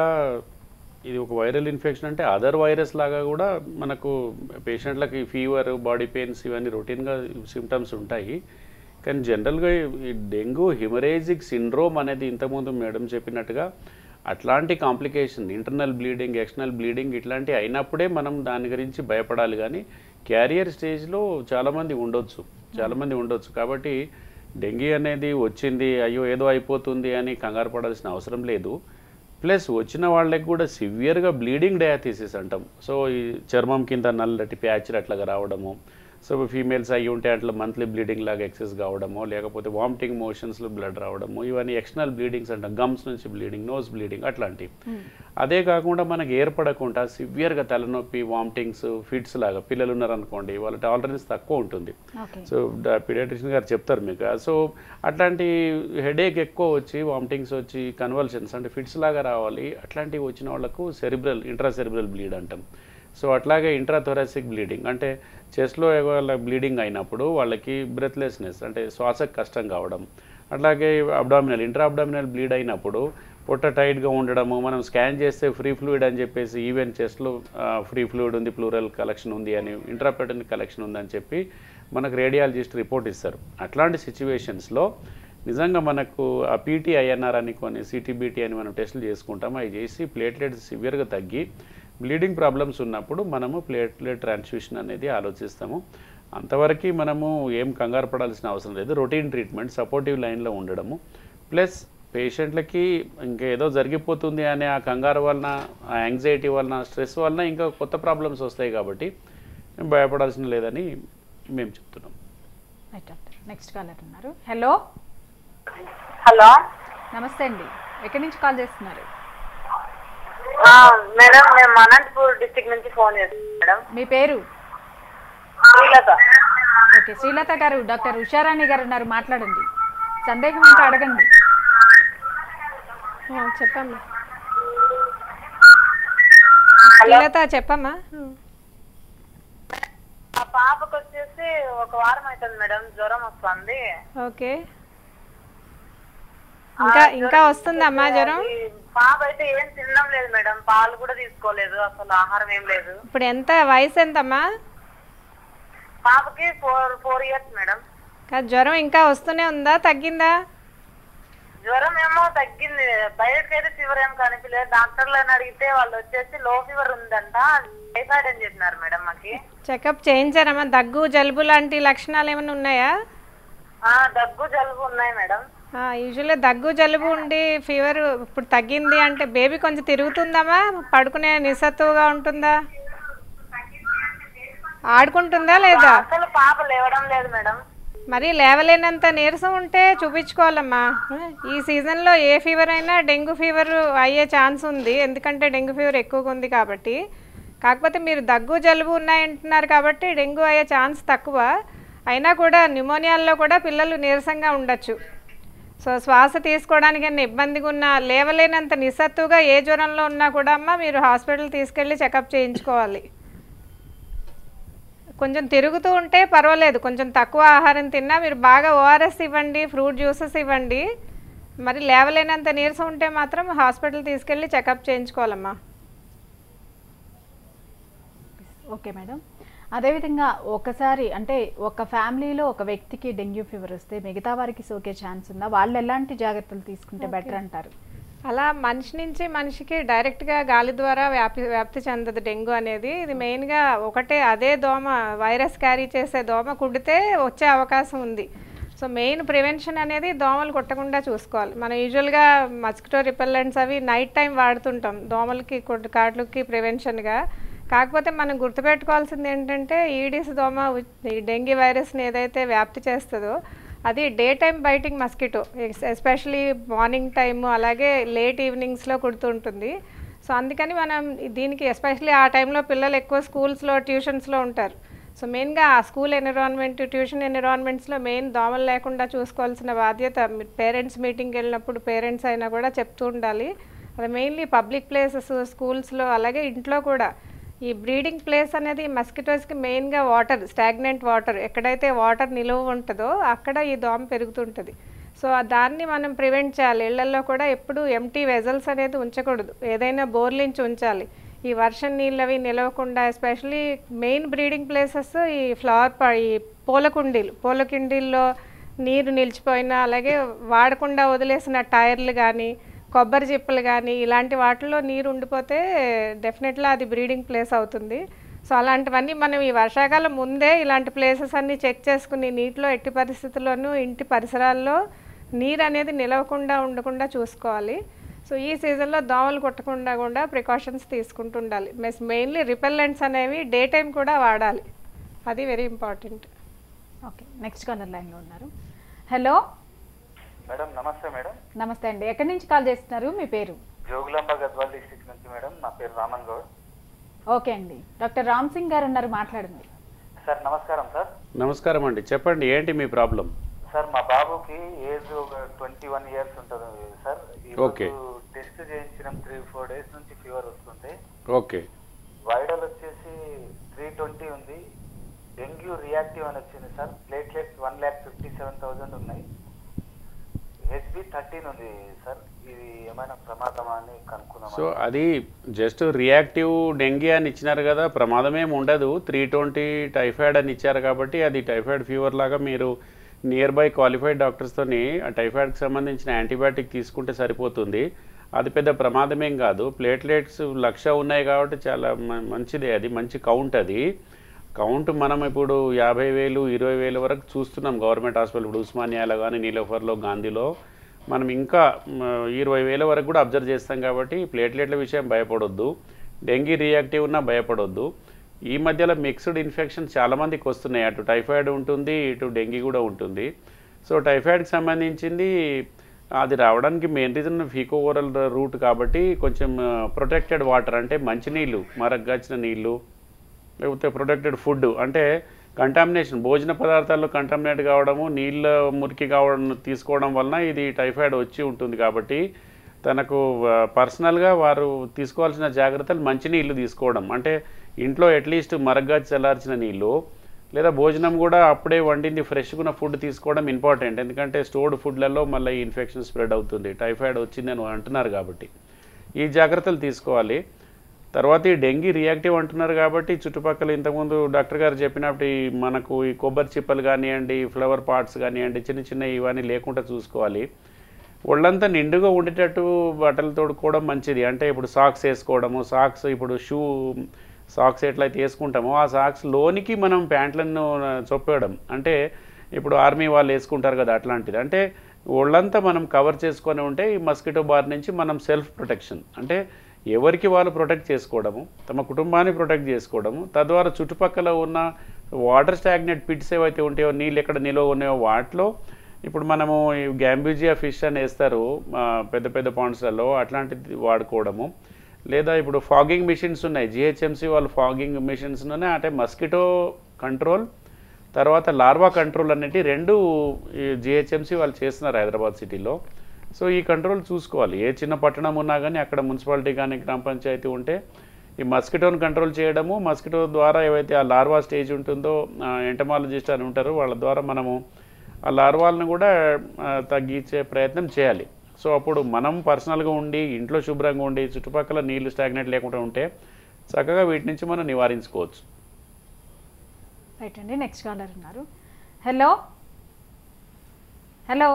ఇది ఒక వైరల్ ఇన్ఫెక్షన్ అంటే అదర్ వైరస్ లాగా కూడా మనకు పేషెంట్లకి ఫీవర్ బాడీ పెయిన్స్ ఇవన్నీ రొటీన్గా సిమ్టమ్స్ ఉంటాయి కానీ జనరల్గా ఈ డెంగ్యూ హిమరేజిక్ సిండ్రోమ్ అనేది ఇంతకుముందు మేడం చెప్పినట్టుగా అట్లాంటి complication internal bleeding external bleeding ఇట్లాంటివి అయినప్పుడే మనం దాని గురించి భయపడాలి కానీ క్యారియర్ స్టేజ్లో చాలామంది ఉండొచ్చు చాలామంది ఉండొచ్చు కాబట్టి డెంగీ అనేది వచ్చింది అయ్యో ఏదో అయిపోతుంది అని కంగారు పడాల్సిన అవసరం లేదు ప్లస్ వచ్చిన వాళ్ళకి కూడా సివియర్గా బ్లీడింగ్ డయాథిసిస్ అంటాం సో ఈ చర్మం కింద నల్లటి ప్యాచ్లు అట్లాగా రావడము సో ఫీమేల్స్ అయ్యి ఉంటే అట్లా మంత్లీ బ్లీడింగ్ లాగా ఎక్సెస్ కావడము లేకపోతే వామిటింగ్ మోషన్స్లో బ్లడ్ రావడము ఇవన్నీ ఎక్స్టర్నల్ బ్లీడింగ్స్ అంటాం గమ్స్ నుంచి బ్లీడింగ్ నోస్ బ్లీడింగ్ అట్లాంటివి అదే కాకుండా మనకి ఏర్పడకుండా సివియర్గా తలనొప్పి వామిటింగ్స్ ఫిట్స్ లాగా పిల్లలు ఉన్నారనుకోండి వాళ్ళ టాలరెన్స్ తక్కువ ఉంటుంది ఓకే సో పీడియాట్రిషియన్ గారు చెప్తారు మీకు సో అట్లాంటి హెడేక్ ఎక్కువ వచ్చి వామిటింగ్స్ వచ్చి కన్వల్షన్స్ అంటే ఫిట్స్ లాగా రావాలి అట్లాంటివి వచ్చిన వాళ్ళకు సెరిబ్రల్ ఇంట్రా సెరిబ్రల్ బ్లీడ్ అంటాం సో అట్లాగే ఇంట్రాథొరాసిక్ బ్లీడింగ్ అంటే చెస్ట్లో వాళ్ళ బ్లీడింగ్ అయినప్పుడు వాళ్ళకి బ్రెత్లెస్నెస్ అంటే శ్వాసకు కష్టం కావడం అట్లాగే అబ్డామినల్ ఇంట్రా అబ్డామినల్ బ్లీడ్ అయినప్పుడు పొట్ట టైట్గా ఉండడము మనం స్కాన్ చేస్తే ఫ్రీ ఫ్లూయిడ్ అని చెప్పేసి ఈవెన్ చెస్ట్లో ఫ్రీ ఫ్లూయిడ్ ఉంది ప్లూరల్ కలెక్షన్ ఉంది అని ఇంట్రాపెటన్ కలెక్షన్ ఉందని చెప్పి మనకు రేడియాలజిస్ట్ రిపోర్ట్ ఇస్తారు అట్లాంటి సిచ్యువేషన్స్లో నిజంగా మనకు ఆ పీటీ ఐఎన్ఆర్ అని కొన్ని సిటీబీటీ అని మనం టెస్టులు చేసుకుంటాం అవి చేసి ప్లేట్లెట్స్ సివియర్గా తగ్గి బ్లీడింగ్ ప్రాబ్లమ్స్ ఉన్నప్పుడు మనము ప్లేట్లెట్ ట్రాన్స్ఫ్యూషన్ అనేది ఆలోచిస్తాము అంతవరకు మనము ఏం కంగారు పడాల్సిన అవసరం లేదు రొటీన్ ట్రీట్మెంట్ సపోర్టివ్ లైన్లో ఉండడము ప్లస్ పేషెంట్లకి ఇంకేదో జరిగిపోతుంది అనే ఆ కంగారు వలన ఆ యాంగ్జైటీ వలన స్ట్రెస్ వలన ఇంకా కొత్త ప్రాబ్లమ్స్ వస్తాయి కాబట్టి భయపడాల్సిన లేదని మేము చెప్తున్నాం రైట్ డాక్టర్ నెక్స్ట్ కాలర్ ఉన్నారు హలో హలో నమస్తే అండి ఎక్కడి నుంచి కాల్ చేస్తున్నారు మేడం మేము అనంతపూర్ డిస్టిక్ నుంచి ఫోన్ చేస్తున్నాం మేడం మీ పేరు శ్రీలత ఓకే శ్రీలత గారు డాక్టర్ ఉషారాణి గారు ఉన్నారు మాట్లాడండి సందేహం ఉంటే అడగండి ఆ, చెప్పమ్మా శ్రీలత చెప్పమ్మా మా పాపకు వచ్చేసి ఒక వారం అవుతుంది మేడం జ్వరం వస్తుంది ఓకే ఇంకా ఇంకా వస్తుందమ్మా జ్వరం ఈ పాప అయితే ఏం తినడం లేదు మేడం పాలు కూడా తీసుకోలేదు అసలు ఆహారం ఏం లేదు ఇప్పుడు ఎంత వయసు ఎంతమ్మా పాపకి ఫోర్ ఫోర్ ఇయర్స్ మేడం కాదు జ్వరం ఇంకా వస్తూనే ఉందా తగ్గిందా జ్వరం ఏమో తగ్గింది బయటకి అయితే ఫీవర్ ఏం కనిపించలేదు డాక్టర్లను అడిగితే వాళ్ళు వచ్చేసి లో ఫీవర్ ఉందంట టైఫాయిడ్ అని చెప్పినారు మేడం మాకి చెకప్ చేయించారమ్మా దగ్గు జలుబు లాంటి లక్షణాలు ఏమైనా ఉన్నాయా ఆ, దగ్గు జలుబు ఉన్నాయి మేడం యూజువల్గా దగ్గు జలుబు ఉండి ఫీవర్ ఇప్పుడు తగ్గింది అంటే బేబీ కొంచెం తిరుగుతుందమ్మా పడుకునే నిస్సత్తుగా ఉంటుందా ఆడుకుంటుందా లేదా అసలు పాప లేవడం లేదు మేడం మరి లేవలేనంత నీరసం ఉంటే చూపించుకోవాలమ్మా ఈ సీజన్లో ఏ ఫీవర్ అయినా డెంగ్యూ ఫీవర్ అయ్యే ఛాన్స్ ఉంది ఎందుకంటే డెంగ్యూ ఫీవర్ ఎక్కువగా ఉంది కాబట్టి కాకపోతే మీరు దగ్గు జలుబు ఉన్నాయంటున్నారు కాబట్టి డెంగ్యూ అయ్యే ఛాన్స్ తక్కువ అయినా కూడా న్యూమోనియాల్లో కూడా పిల్లలు నీరసంగా ఉండొచ్చు సో శ్వాస తీసుకోవడానికి ఏమైనా ఇబ్బందిగా ఉన్నా లేవలేనంత నిస్సత్తుగా ఏ జ్వరంలో ఉన్నా కూడా అమ్మ మీరు హాస్పిటల్ తీసుకెళ్ళి చెకప్ చేయించుకోవాలి కొంచెం తిరుగుతూ ఉంటే పర్వాలేదు కొంచెం తక్కువ ఆహారం తిన్నా మీరు బాగా ఓఆర్ఎస్ ఇవ్వండి ఫ్రూట్ జ్యూసెస్ ఇవ్వండి మరి లేవలేనంత నీరసం ఉంటే మాత్రం హాస్పిటల్ తీసుకెళ్ళి చెకప్ చేయించుకోవాలమ్మా ఓకే మేడం అదేవిధంగా ఒకసారి అంటే ఒక ఫ్యామిలీలో ఒక వ్యక్తికి డెంగ్యూ ఫీవర్ వస్తే మిగతా వారికి సోకే ఛాన్స్ ఉందా వాళ్ళు ఎలాంటి జాగ్రత్తలు తీసుకుంటే బెటర్ అంటారు అలా మనిషి నుంచి మనిషికి డైరెక్ట్గా గాలి ద్వారా వ్యాపి వ్యాప్తి చెందదు డెంగ్యూ అనేది ఇది మెయిన్గా ఒకటే అదే దోమ వైరస్ క్యారీ చేసే దోమ కుడితే వచ్చే అవకాశం ఉంది సో మెయిన్ ప్రివెన్షన్ అనేది దోమలు కొట్టకుండా చూసుకోవాలి మనం యూజువల్గా మస్కిటో రిపెల్లెంట్స్ అవి నైట్ టైం వాడుతుంటాం దోమలకి కొట్టు కాట్లకి ప్రివెన్షన్గా కాకపోతే మనం గుర్తుపెట్టుకోవాల్సింది ఏంటంటే ఈడిస్ దోమ ఉ- ఈ డెంగీ వైరస్ని ఏదైతే వ్యాప్తి చేస్తుందో అది day time biting mosquito especially morning time అలాగే లేట్ ఈవినింగ్స్లో కుడుతుంటుంది సో అందుకని మనం దీనికి ఎస్పెషలీ ఆ టైంలో పిల్లలు ఎక్కువ స్కూల్స్లో ట్యూషన్స్లో ఉంటారు సో మెయిన్గా ఆ స్కూల్ ఎన్విరాన్మెంట్ ట్యూషన్ ఎన్విరాన్మెంట్స్లో మెయిన్ దోమలు లేకుండా చూసుకోవాల్సిన బాధ్యత పేరెంట్స్ మీటింగ్కి వెళ్ళినప్పుడు పేరెంట్స్ అయినా కూడా చెప్తూ ఉండాలి అది మెయిన్లీ పబ్లిక్ ప్లేసెస్ స్కూల్స్లో అలాగే ఇంట్లో కూడా ఈ బ్రీడింగ్ ప్లేస్ అనేది మస్కిటోస్కి మెయిన్గా వాటర్ స్టాగ్నెంట్ వాటర్ ఎక్కడైతే వాటర్ నిలువ ఉంటుందో అక్కడ ఈ దోమ పెరుగుతుంటుంది సో ఆ దాన్ని మనం ప్రివెంట్ చేయాలి ఇళ్లలో కూడా ఎప్పుడు ఎంటీ వెజల్స్ అనేది ఉంచకూడదు ఏదైనా బోర్లించి ఉంచాలి ఈ వర్షం నీళ్ళు అవి నిలవకుండా ఎస్పెషలీ మెయిన్ బ్రీడింగ్ ప్లేసెస్ ఈ ఫ్లవర్ ప ఈ పూల కుండీలు పూల కుండీల్లో నీరు నిలిచిపోయినా అలాగే వాడకుండా వదిలేసిన టైర్లు కానీ కొబ్బరి చిప్పలు కానీ ఇలాంటి వాటిల్లో నీరు ఉండిపోతే డెఫినెట్గా అది బ్రీడింగ్ ప్లేస్ అవుతుంది సో అలాంటివన్నీ మనం ఈ వర్షాకాలం ముందే ఇలాంటి ప్లేసెస్ అన్నీ చెక్ చేసుకుని నీటిలో ఎట్టి పరిస్థితుల్లోనూ ఇంటి పరిసరాల్లో నీరు అనేది నిలవకుండా ఉండకుండా చూసుకోవాలి సో ఈ సీజన్లో దోమలు కొట్టకుండా కూడా ప్రికాషన్స్ తీసుకుంటూ ఉండాలి మెస్ మెయిన్లీ రిపెల్లెంట్స్ అనేవి డే టైం కూడా వాడాలి అది very important okay next caller లైన్లో ఉన్నారు హలో మేడం నమస్తే మేడం నమస్తే అండి ఎక్కడి నుంచి కాల్ చేస్తున్నారు మీ పేరు జోగులాంబ గద్వాల్ డిస్ట్రిక్ట్ నుంచి మేడం నా పేరు రామన్ గౌడ్ ఓకే అండి డాక్టర్ రామ్ సింగ్ గారు ఉన్నారు మాట్లాడండి సార్ నమస్కారం సార్ నమస్కారం అండి చెప్పండి ఏంటి మీ ప్రాబ్లం సార్ మా బాబుకి ఏజ్ ఒక ట్వంటీ వన్ ఇయర్స్ ఉంటుంది సార్ Okay. టెస్ట్ చేయించిన త్రీ ఫోర్ డేస్ నుంచి ఫీవర్ వస్తుంది ఓకే వైడల్ వచ్చేసి త్రీ ట్వంటీ ఉంది డెంగ్యూ రియాక్టివ్ అని వచ్చింది sir platelets one lakh fifty seven thousand ఉన్నాయి హెచ్బి థర్టీన్ ఉంది సార్ ఇది ఏమైనా ప్రమాదమా అని కనుక్కున్నాం సో అది జస్ట్ రియాక్టివ్ డెంగీ అని ఇచ్చినారు కదా ప్రమాదం ఏమి ఉండదు త్రీ ట్వంటీ టైఫాయిడ్ అని ఇచ్చారు కాబట్టి అది టైఫాయిడ్ ఫీవర్ లాగా మీరు నియర్ బై క్వాలిఫైడ్ డాక్టర్స్తోని ఆ టైఫాయిడ్కి సంబంధించిన యాంటీబయాటిక్ తీసుకుంటే సరిపోతుంది అది పెద్ద ప్రమాదమేం కాదు ప్లేట్లెట్స్ లక్ష ఉన్నాయి కాబట్టి చాలా మ- మంచిదే అది మంచి కౌంట్ అది కౌంట్ మనం ఇప్పుడు యాభై వేలు ఇరవై వేల వరకు చూస్తున్నాం గవర్నమెంట్ హాస్పిటల్ ఇప్పుడు ఉస్మానియాలో కానీ నీలోఫర్లో గాంధీలో మనం ఇంకా మ, ఇరవై వేల వరకు కూడా అబ్జర్వ్ చేస్తాం కాబట్టి ప్లేట్లెట్ల విషయం భయపడొద్దు డెంగీ రియాక్టివ్ ఉన్నా భయపడొద్దు ఈ మధ్యలో మిక్స్డ్ ఇన్ఫెక్షన్ చాలామందికి వస్తున్నాయి అటు టైఫాయిడ్ ఉంటుంది ఇటు డెంగీ కూడా ఉంటుంది సో టైఫాయిడ్కి సంబంధించింది అది రావడానికి main reason faeco oral route కాబట్టి కొంచెం ప్రొటెక్టెడ్ వాటర్ అంటే మంచినీళ్ళు మరగ్గాచిన నీళ్ళు లేకపోతే ప్రొటెక్టెడ్ ఫుడ్ అంటే కంటామినేషన్ భోజన పదార్థాల్లో కంటామినేట్ కావడము నీళ్ళ మురికి కావడం తీసుకోవడం వలన ఇది టైఫాయిడ్ వచ్చి ఉంటుంది కాబట్టి తనకు పర్సనల్గా వారు తీసుకోవాల్సిన జాగ్రత్తలు మంచినీళ్ళు తీసుకోవడం అంటే ఇంట్లో అట్లీస్ట్ మరగ్గా చల్లార్చిన నీళ్ళు లేదా భోజనం కూడా అప్పుడే వండింది ఫ్రెష్గా ఉన్న ఫుడ్ తీసుకోవడం ఇంపార్టెంట్ ఎందుకంటే స్టోర్డ్ ఫుడ్లలో మళ్ళీ ఇన్ఫెక్షన్ స్ప్రెడ్ అవుతుంది టైఫాయిడ్ వచ్చిందని అంటున్నారు కాబట్టి ఈ జాగ్రత్తలు తీసుకోవాలి తర్వాత ఈ డెంగీ రియాక్టివ్ అంటున్నారు కాబట్టి చుట్టుపక్కల ఇంతకుముందు డాక్టర్ గారు చెప్పినప్పుడు ఈ మనకు ఈ కొబ్బరి చిప్పలు కానివ్వండి ఫ్లవర్ పార్ట్స్ కానివ్వండి చిన్న చిన్న ఇవన్నీ లేకుండా చూసుకోవాలి ఒళ్ళంతా నిండుగా ఉండేటట్టు బట్టలు తోడుకోవడం మంచిది అంటే ఇప్పుడు సాక్స్ వేసుకోవడము సాక్స్ ఇప్పుడు షూ సాక్స్ ఎట్లయితే వేసుకుంటామో ఆ సాక్స్ లోనికి మనం ప్యాంట్లను చొప్పేయడం అంటే ఇప్పుడు ఆర్మీ వాళ్ళు వేసుకుంటారు కదా అట్లాంటిది అంటే ఒళ్ళంతా మనం కవర్ చేసుకొని ఉంటే ఈ మస్కిటో బార్ నుంచి మనం సెల్ఫ్ ప్రొటెక్షన్ అంటే ఎవరికి వాళ్ళు ప్రొటెక్ట్ చేసుకోవడము తమ కుటుంబాన్ని ప్రొటెక్ట్ చేసుకోవడము తద్వారా చుట్టుపక్కల ఉన్న వాటర్ స్టాగ్నెట్ పిట్స్ ఏవైతే ఉంటాయో నీళ్ళు ఎక్కడ నిల్వ ఉన్నాయో వాటిలో ఇప్పుడు మనము ఈ గ్యాంబూజియా ఫిష్ అని వేస్తారు ఆ, పెద్ద పెద్ద పాండ్స్లలో అట్లాంటిది వాడుకోవడము లేదా ఇప్పుడు ఫాగింగ్ మిషన్స్ ఉన్నాయి జిహెచ్ఎంసీ వాళ్ళు ఫాగింగ్ మిషన్స్ ఉన్నాయి అంటే మస్కిటో కంట్రోల్ తర్వాత లార్వా కంట్రోల్ అనేటి రెండు ఈ జిహెచ్ఎంసీ వాళ్ళు చేస్తున్నారు హైదరాబాద్ సిటీలో సో ఈ కంట్రోల్ చూసుకోవాలి ఏ చిన్న పట్టణం ఉన్నా కానీ అక్కడ మున్సిపాలిటీ కానీ గ్రామ పంచాయతీ ఉంటే ఈ మస్కిటోని కంట్రోల్ చేయడము మస్కిటో ద్వారా ఏవైతే ఆ లార్వా స్టేజ్ ఉంటుందో ఎంటమాలజిస్ట్ అని ఉంటారు వాళ్ళ ద్వారా మనము ఆ లార్వాలను కూడా ఆ, తగ్గించే ప్రయత్నం చేయాలి సో అప్పుడు మనం పర్సనల్గా ఉండి ఇంట్లో శుభ్రంగా ఉండి చుట్టుపక్కల నీళ్లు స్టాగ్నెట్ లేకుండా ఉంటే చక్కగా వీటి నుంచి మనం నివారించుకోవచ్చు రైట్ అండి నెక్స్ట్ కాలర్ ఉన్నారు హలో హలో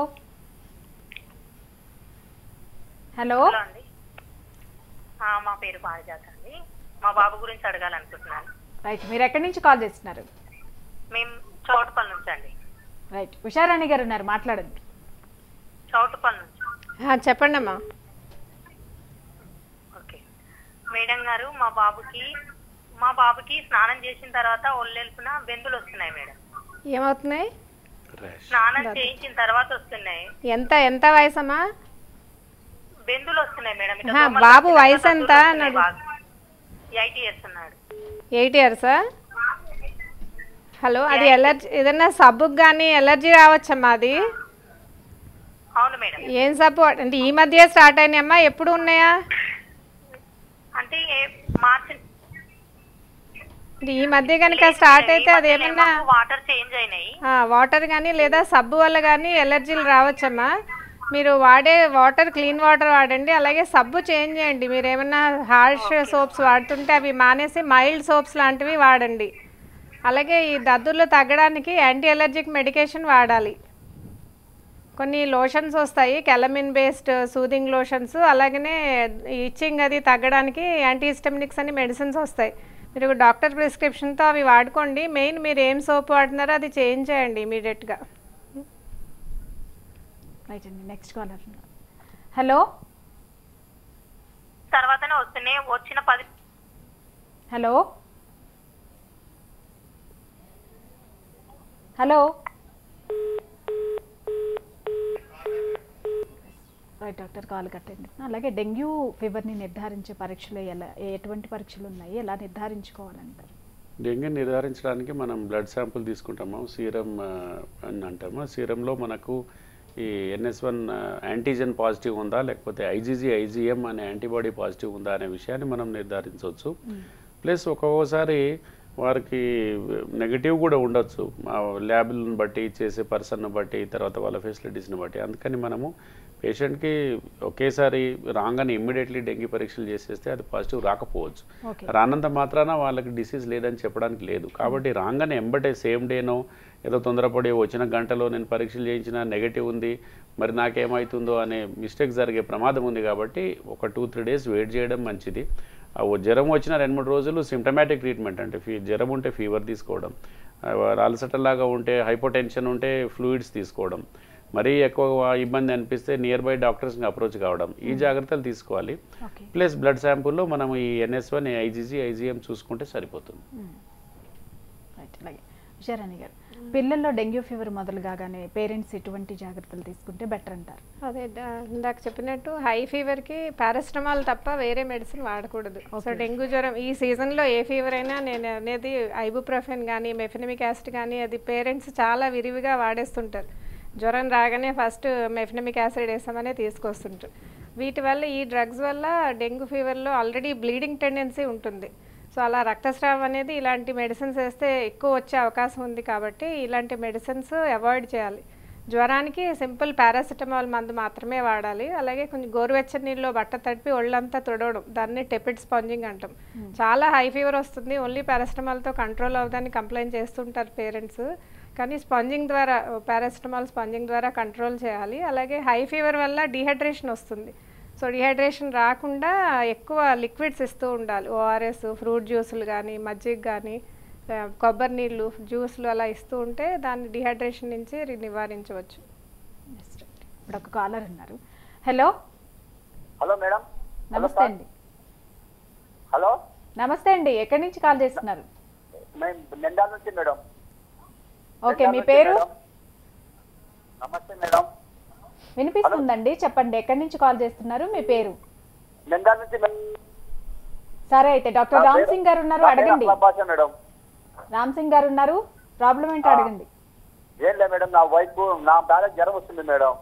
హలో హలో అండి ఆ, మా పేరు పారిజాత అండి మా బాబు గురించి అడగాలనుకుంటున్నాను రైట్ మీరు ఎక్కడి నుంచి కాల్ చేస్తున్నారు మేము చౌటుపల్లి నుంచి అండి రైట్ ఉషారాణి గారు ఉన్నారు మాట్లాడండి చౌటుపల్లి నుంచి ఆ, చెప్పండి అమ్మా ఓకే మేడం గారు మా బాబుకి మా బాబుకి స్నానం చేసిన తర్వాత ఒళ్ళెల్పున బెందులు వస్తున్నాయి మేడం ఏమవుతున్నాయి ర్యాష్ స్నానం చేయించిన తర్వాత వస్తున్నాయి ఎంత ఎంత వయసమ్మా బెందులు వస్తున్నాయి మేడం ఇట్లా ఆహా, దోమలు బాబు వచ్చినట్టు వయసు ఎంత బెందులు అన్నాడు? వస్తున్నాయి బాగా. ఎయిట్ ఇయర్స్ ఉన్నాడు ఎయిట్ ఇయర్సా హలో అది ఎలర్జీ ఏదన్నా సబ్బుకి కానీ ఎలర్జీ రావచ్చమ్మా అది అవును మేడం ఏం సబ్బు అంటే ఈ మధ్య స్టార్ట్ అయినాయమ్మా ఎప్పుడు ఉన్నాయా అంటే ఏ- మార్చి అంటే ఈ మధ్య కనుక స్టార్ట్ అయితే అది ఏమన్నా వాటర్ చేంజ్ అయినాయి వాటర్ కానీ లేదా సబ్బు వల్ల కానీ ఎలర్జీలు రావచ్చమ్మా మీరు వాడే వాటర్ క్లీన్ వాటర్ వాడండి అలాగే సబ్బు చేంజ్ చేయండి మీరు ఏమన్నా హార్ష్ సోప్స్ వాడుతుంటే అవి మానేసి మైల్డ్ సోప్స్ లాంటివి వాడండి అలాగే ఈ దద్దుర్లు తగ్గడానికి యాంటీ ఎలర్జిక్ మెడికేషన్ వాడాలి కొన్ని లోషన్స్ వస్తాయి కెలమిన్ బేస్డ్ సూదింగ్ లోషన్స్ అలాగనే ఇచ్చింగ్ అది తగ్గడానికి యాంటీ హిస్టమినిక్స్ అని మెడిసిన్స్ వస్తాయి మీరు డాక్టర్ ప్రిస్క్రిప్షన్తో అవి వాడుకోండి మెయిన్ మీరు ఏం సోప్ వాడుతున్నారో అది చేంజ్ చేయండి ఇమీడియట్గా రైట్ అండి నెక్స్ట్ కాలర్ ఉన్నారు హలో తర్వాతనే వస్తున్నాయి వచ్చిన పది hello hello right doctor call కట్టండి అలాగే డెంగ్యూ ఫీవర్ని నిర్ధారించే పరీక్షలు ఎలా ఎటువంటి పరీక్షలు ఉన్నాయి ఎలా నిర్ధారించుకోవాలంటారు డెంగ్యూ నిర్ధారించడానికి మనం బ్లడ్ శాంపుల్ తీసుకుంటాము సీరం అని అంటాము సీరంలో మనకు ఈ ఎన్ఎస్ వన్ యాంటీజెన్ పాజిటివ్ ఉందా లేకపోతే ఐజీజీ ఐజీఎం అనే యాంటీబాడీ పాజిటివ్ ఉందా అనే విషయాన్ని మనం నిర్ధారించవచ్చు ప్లస్ ఒక్కొక్కసారి వారికి నెగటివ్ కూడా ఉండొచ్చు ఆ ల్యాబ్లను బట్టి చేసే పర్సన్ను బట్టి తర్వాత వాళ్ళ ఫెసిలిటీస్ని బట్టి అందుకని మనము పేషెంట్కి ఒకేసారి రాగానే ఇమ్మీడియట్లీ డెంగ్యూ పరీక్షలు చేసేస్తే అది పాజిటివ్ రాకపోవచ్చు ఓకే రానంత మాత్రాన వాళ్ళకి డిసీజ్ లేదని చెప్పడానికి లేదు కాబట్టి రాగానే ఎంబటే సేమ్ డేనో ఏదో తొందరపడి వచ్చిన గంటలో నేను పరీక్షలు చేయించిన నెగటివ్ ఉంది మరి నాకేమవుతుందో అనే మిస్టేక్ జరిగే ప్రమాదం ఉంది కాబట్టి ఒక టూ త్రీ డేస్ వెయిట్ చేయడం మంచిది ఆ ఓ జ్వరం వచ్చిన రెండు మూడు రోజులు సిమ్టమాటిక్ ట్రీట్మెంట్ అంటే ఫీ జ్వరం ఉంటే ఫీవర్ తీసుకోవడం అలసటలాగా ఉంటే హైపోటెన్షన్ ఉంటే ఫ్లూయిడ్స్ తీసుకోవడం మరీ ఎక్కువ ఇబ్బంది అనిపిస్తే నియర్ బై డాక్టర్స్ని అప్రోచ్ కావడం ఈ జాగ్రత్తలు తీసుకోవాలి ఓకే ప్లస్ బ్లడ్ శాంపుల్లో మనం ఈ ఎన్ఎస్ వన్ ఐజీజీ ఐజీఎం చూసుకుంటే సరిపోతుంది రైట్ అలాగే ఉషారాణి గారు పిల్లల్లో డెంగ్యూ ఫీవర్ మొదలు కాగానే పేరెంట్స్ ఎటువంటి జాగ్రత్తలు తీసుకుంటే బెటర్ అంటారు అదే డా- ఇందాక చెప్పినట్టు హై ఫీవర్కి పారాసిటమాల్ తప్ప వేరే మెడిసిన్ వాడకూడదు సో డెంగ్యూ జ్వరం ఈ సీజన్లో ఏ ఫీవర్ అయినా నేను అనేది ఐబుప్రోఫెన్ కానీ మెఫినమిక్ యాసిడ్ కానీ అది పేరెంట్స్ చాలా విరివిగా వాడేస్తుంటారు జ్వరం రాగానే ఫస్ట్ మెఫినమిక్ యాసిడ్ వేసామనే తీసుకొస్తుంటారు వీటి వల్ల ఈ డ్రగ్స్ వల్ల డెంగ్యూ ఫీవర్లో ఆల్రెడీ బ్లీడింగ్ టెండెన్సీ ఉంటుంది సో అలా రక్తస్రావం అనేది ఇలాంటి మెడిసిన్స్ వేస్తే ఎక్కువ వచ్చే అవకాశం ఉంది కాబట్టి ఇలాంటి మెడిసిన్స్ అవాయిడ్ చేయాలి జ్వరానికి సింపుల్ పారాసిటమాల్ మందు మాత్రమే వాడాలి అలాగే కొంచెం గోరువెచ్చని నీళ్ళలో బట్ట తడిపి ఒళ్ళంతా తుడవడం దాన్ని టెపిడ్ స్పాంజింగ్ అంటాం చాలా హై ఫీవర్ వస్తుంది ఓన్లీ పారాసిటమాల్తో కంట్రోల్ అవుదని కంప్లైంట్ చేస్తుంటారు పేరెంట్స్ కానీ స్పాంజింగ్ ద్వారా పారాసిటమాల్ స్పాంజింగ్ ద్వారా కంట్రోల్ చేయాలి అలాగే హై ఫీవర్ వల్ల డిహైడ్రేషన్ వస్తుంది సో డిహైడ్రేషన్ రాకుండా ఎక్కువ లిక్విడ్స్ ఇస్తూ ఉండాలి ఓఆర్ఎస్ ఫ్రూట్ జ్యూసులు కానీ మజ్జిగ కానీ ఆ, కొబ్బరి నీళ్ళు జ్యూస్లు అలా ఇస్తూ ఉంటే దాన్ని డిహైడ్రేషన్ నుంచి రి- నివారించవచ్చు నెక్స్ట్ ఇప్పుడు ఒక కాలర్ ఉన్నారు హలో హలో మేడం నమస్తే అండి హలో నమస్తే అండి ఎక్కడి నుంచి కాల్ చేస్తున్నారు మేము నిండా నుంచి మేడం ఓకే మీ పేరు నమస్తే మేడం వినిపిస్తుందండి చెప్పండి ఎక్కడి నుంచి కాల్ చేస్తున్నారు మీ పేరు నిండా నుంచి సరే అయితే డాక్టర్ రామ్ సింగ్ గారు ఉన్నారు అడగండి భాష మేడం రామ్ సింగ్ గారు ఉన్నారు ప్రాబ్లం ఏంటో అడగండి ఏం లేదు మేడం నా వైఫ్ నా బాగా జ్వరం వస్తుంది మేడం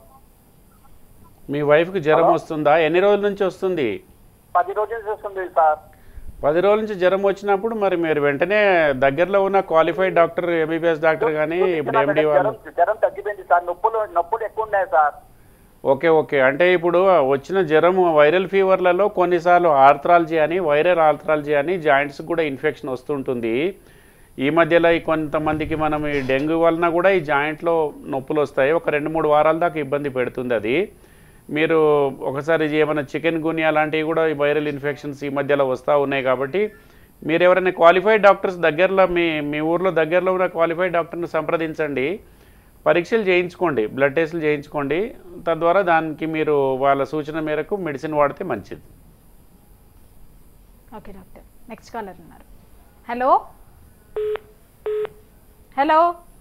మీ వైఫ్కి జ్వరం వస్తుందా ఎన్ని రోజుల నుంచి వస్తుంది పది రోజుల నుంచి వస్తుంది సార్ పది రోజుల నుంచి జ్వరం వచ్చినప్పుడు మరి మీరు వెంటనే దగ్గరలో ఉన్న క్వాలిఫైడ్ డాక్టర్ ఎంబీబీఎస్ డాక్టర్ కానీ ఇప్పుడు ఎండి వాళ్ళు జ్వరం జ్వరం తగ్గిపోయింది సార్ నొప్పులు నొప్పులు ఎక్కువ ఉన్నాయి సార్ ఓకే ఓకే అంటే ఇప్పుడు వచ్చిన జ్వరం వైరల్ ఫీవర్లలో కొన్నిసార్లు ఆర్థరాలజీ అని వైరల్ ఆర్థరాలజీ అని జాయింట్స్ కూడా ఇన్ఫెక్షన్ వస్తుంటుంది ఈ మధ్యలో ఈ కొంతమందికి మనం ఈ డెంగ్యూ వలన కూడా ఈ జాయింట్లో నొప్పులు వస్తాయి ఒక రెండు మూడు వారాల దాకా ఇబ్బంది పెడుతుంది అది మీరు ఒకసారి ఇది ఏమైనా చికెన్ గునియా లాంటివి కూడా ఈ వైరల్ ఇన్ఫెక్షన్స్ ఈ మధ్యలో వస్తూ ఉన్నాయి కాబట్టి మీరు ఎవరైనా క్వాలిఫైడ్ డాక్టర్స్ దగ్గరలో మీ మీ ఊర్లో దగ్గరలో ఉన్న క్వాలిఫైడ్ డాక్టర్ని సంప్రదించండి పరీక్షలు చేయించుకోండి బ్లడ్ టెస్టులు చేయించుకోండి తద్వారా దానికి మీరు వాళ్ళ సూచన మేరకు మెడిసిన్ వాడితే మంచిది ఓకే డాక్టర్ నెక్స్ట్ కాలర్ ఉన్నారు హలో హలో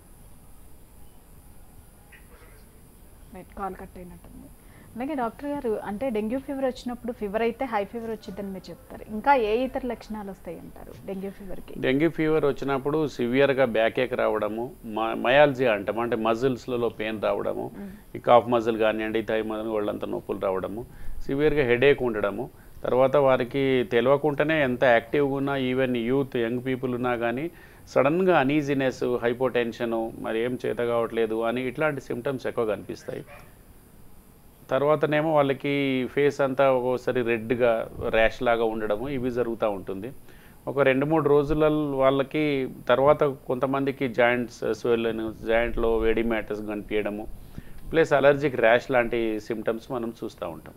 రైట్ కాల్ కట్ అయినట్టుంది అలాగే డాక్టర్ గారు అంటే డెంగ్యూ ఫీవర్ వచ్చినప్పుడు ఫీవర్ అయితే హై ఫీవర్ వచ్చిందని మీరు చెప్తారు ఇంకా ఏ ఇతర లక్షణాలు వస్తాయి అంటారు డెంగ్యూ ఫీవర్కి డెంగ్యూ ఫీవర్ వచ్చినప్పుడు సివియర్గా బ్యాక్ ఏక్ రావడము మయాలజీ అంటాం అంటే మజిల్స్లలో పెయిన్ రావడము ఈ కాఫ్ మజిల్ కానివ్వండి థై మజిల్ వాళ్ళంతా నొప్పులు రావడము సివియర్గా హెడేక్ ఉండడము తర్వాత వారికి తెలియకుండానే ఎంత యాక్టివ్గా ఉన్నా ఈవెన్ యూత్ యంగ్ పీపుల్ ఉన్నా కానీ సడన్గా అనీజినెస్ హైపోటెన్షను మరి ఏం చేత కావట్లేదు అని ఇట్లాంటి సిమ్టమ్స్ ఎక్కువ కనిపిస్తాయి తర్వాతనేమో వాళ్ళకి ఫేస్ అంతా ఒక్కోసారి రెడ్గా ర్యాష్ లాగా ఉండడము ఇవి జరుగుతూ ఉంటుంది ఒక రెండు మూడు రోజుల వాళ్ళకి తర్వాత కొంతమందికి జాయింట్స్ స్వెల్లన్ జాయింట్లో వేడి మ్యాటర్స్ కనిపించడము ప్లస్ అలర్జిక్ ర్యాష్ లాంటి సిమ్టమ్స్ మనం చూస్తూ ఉంటాం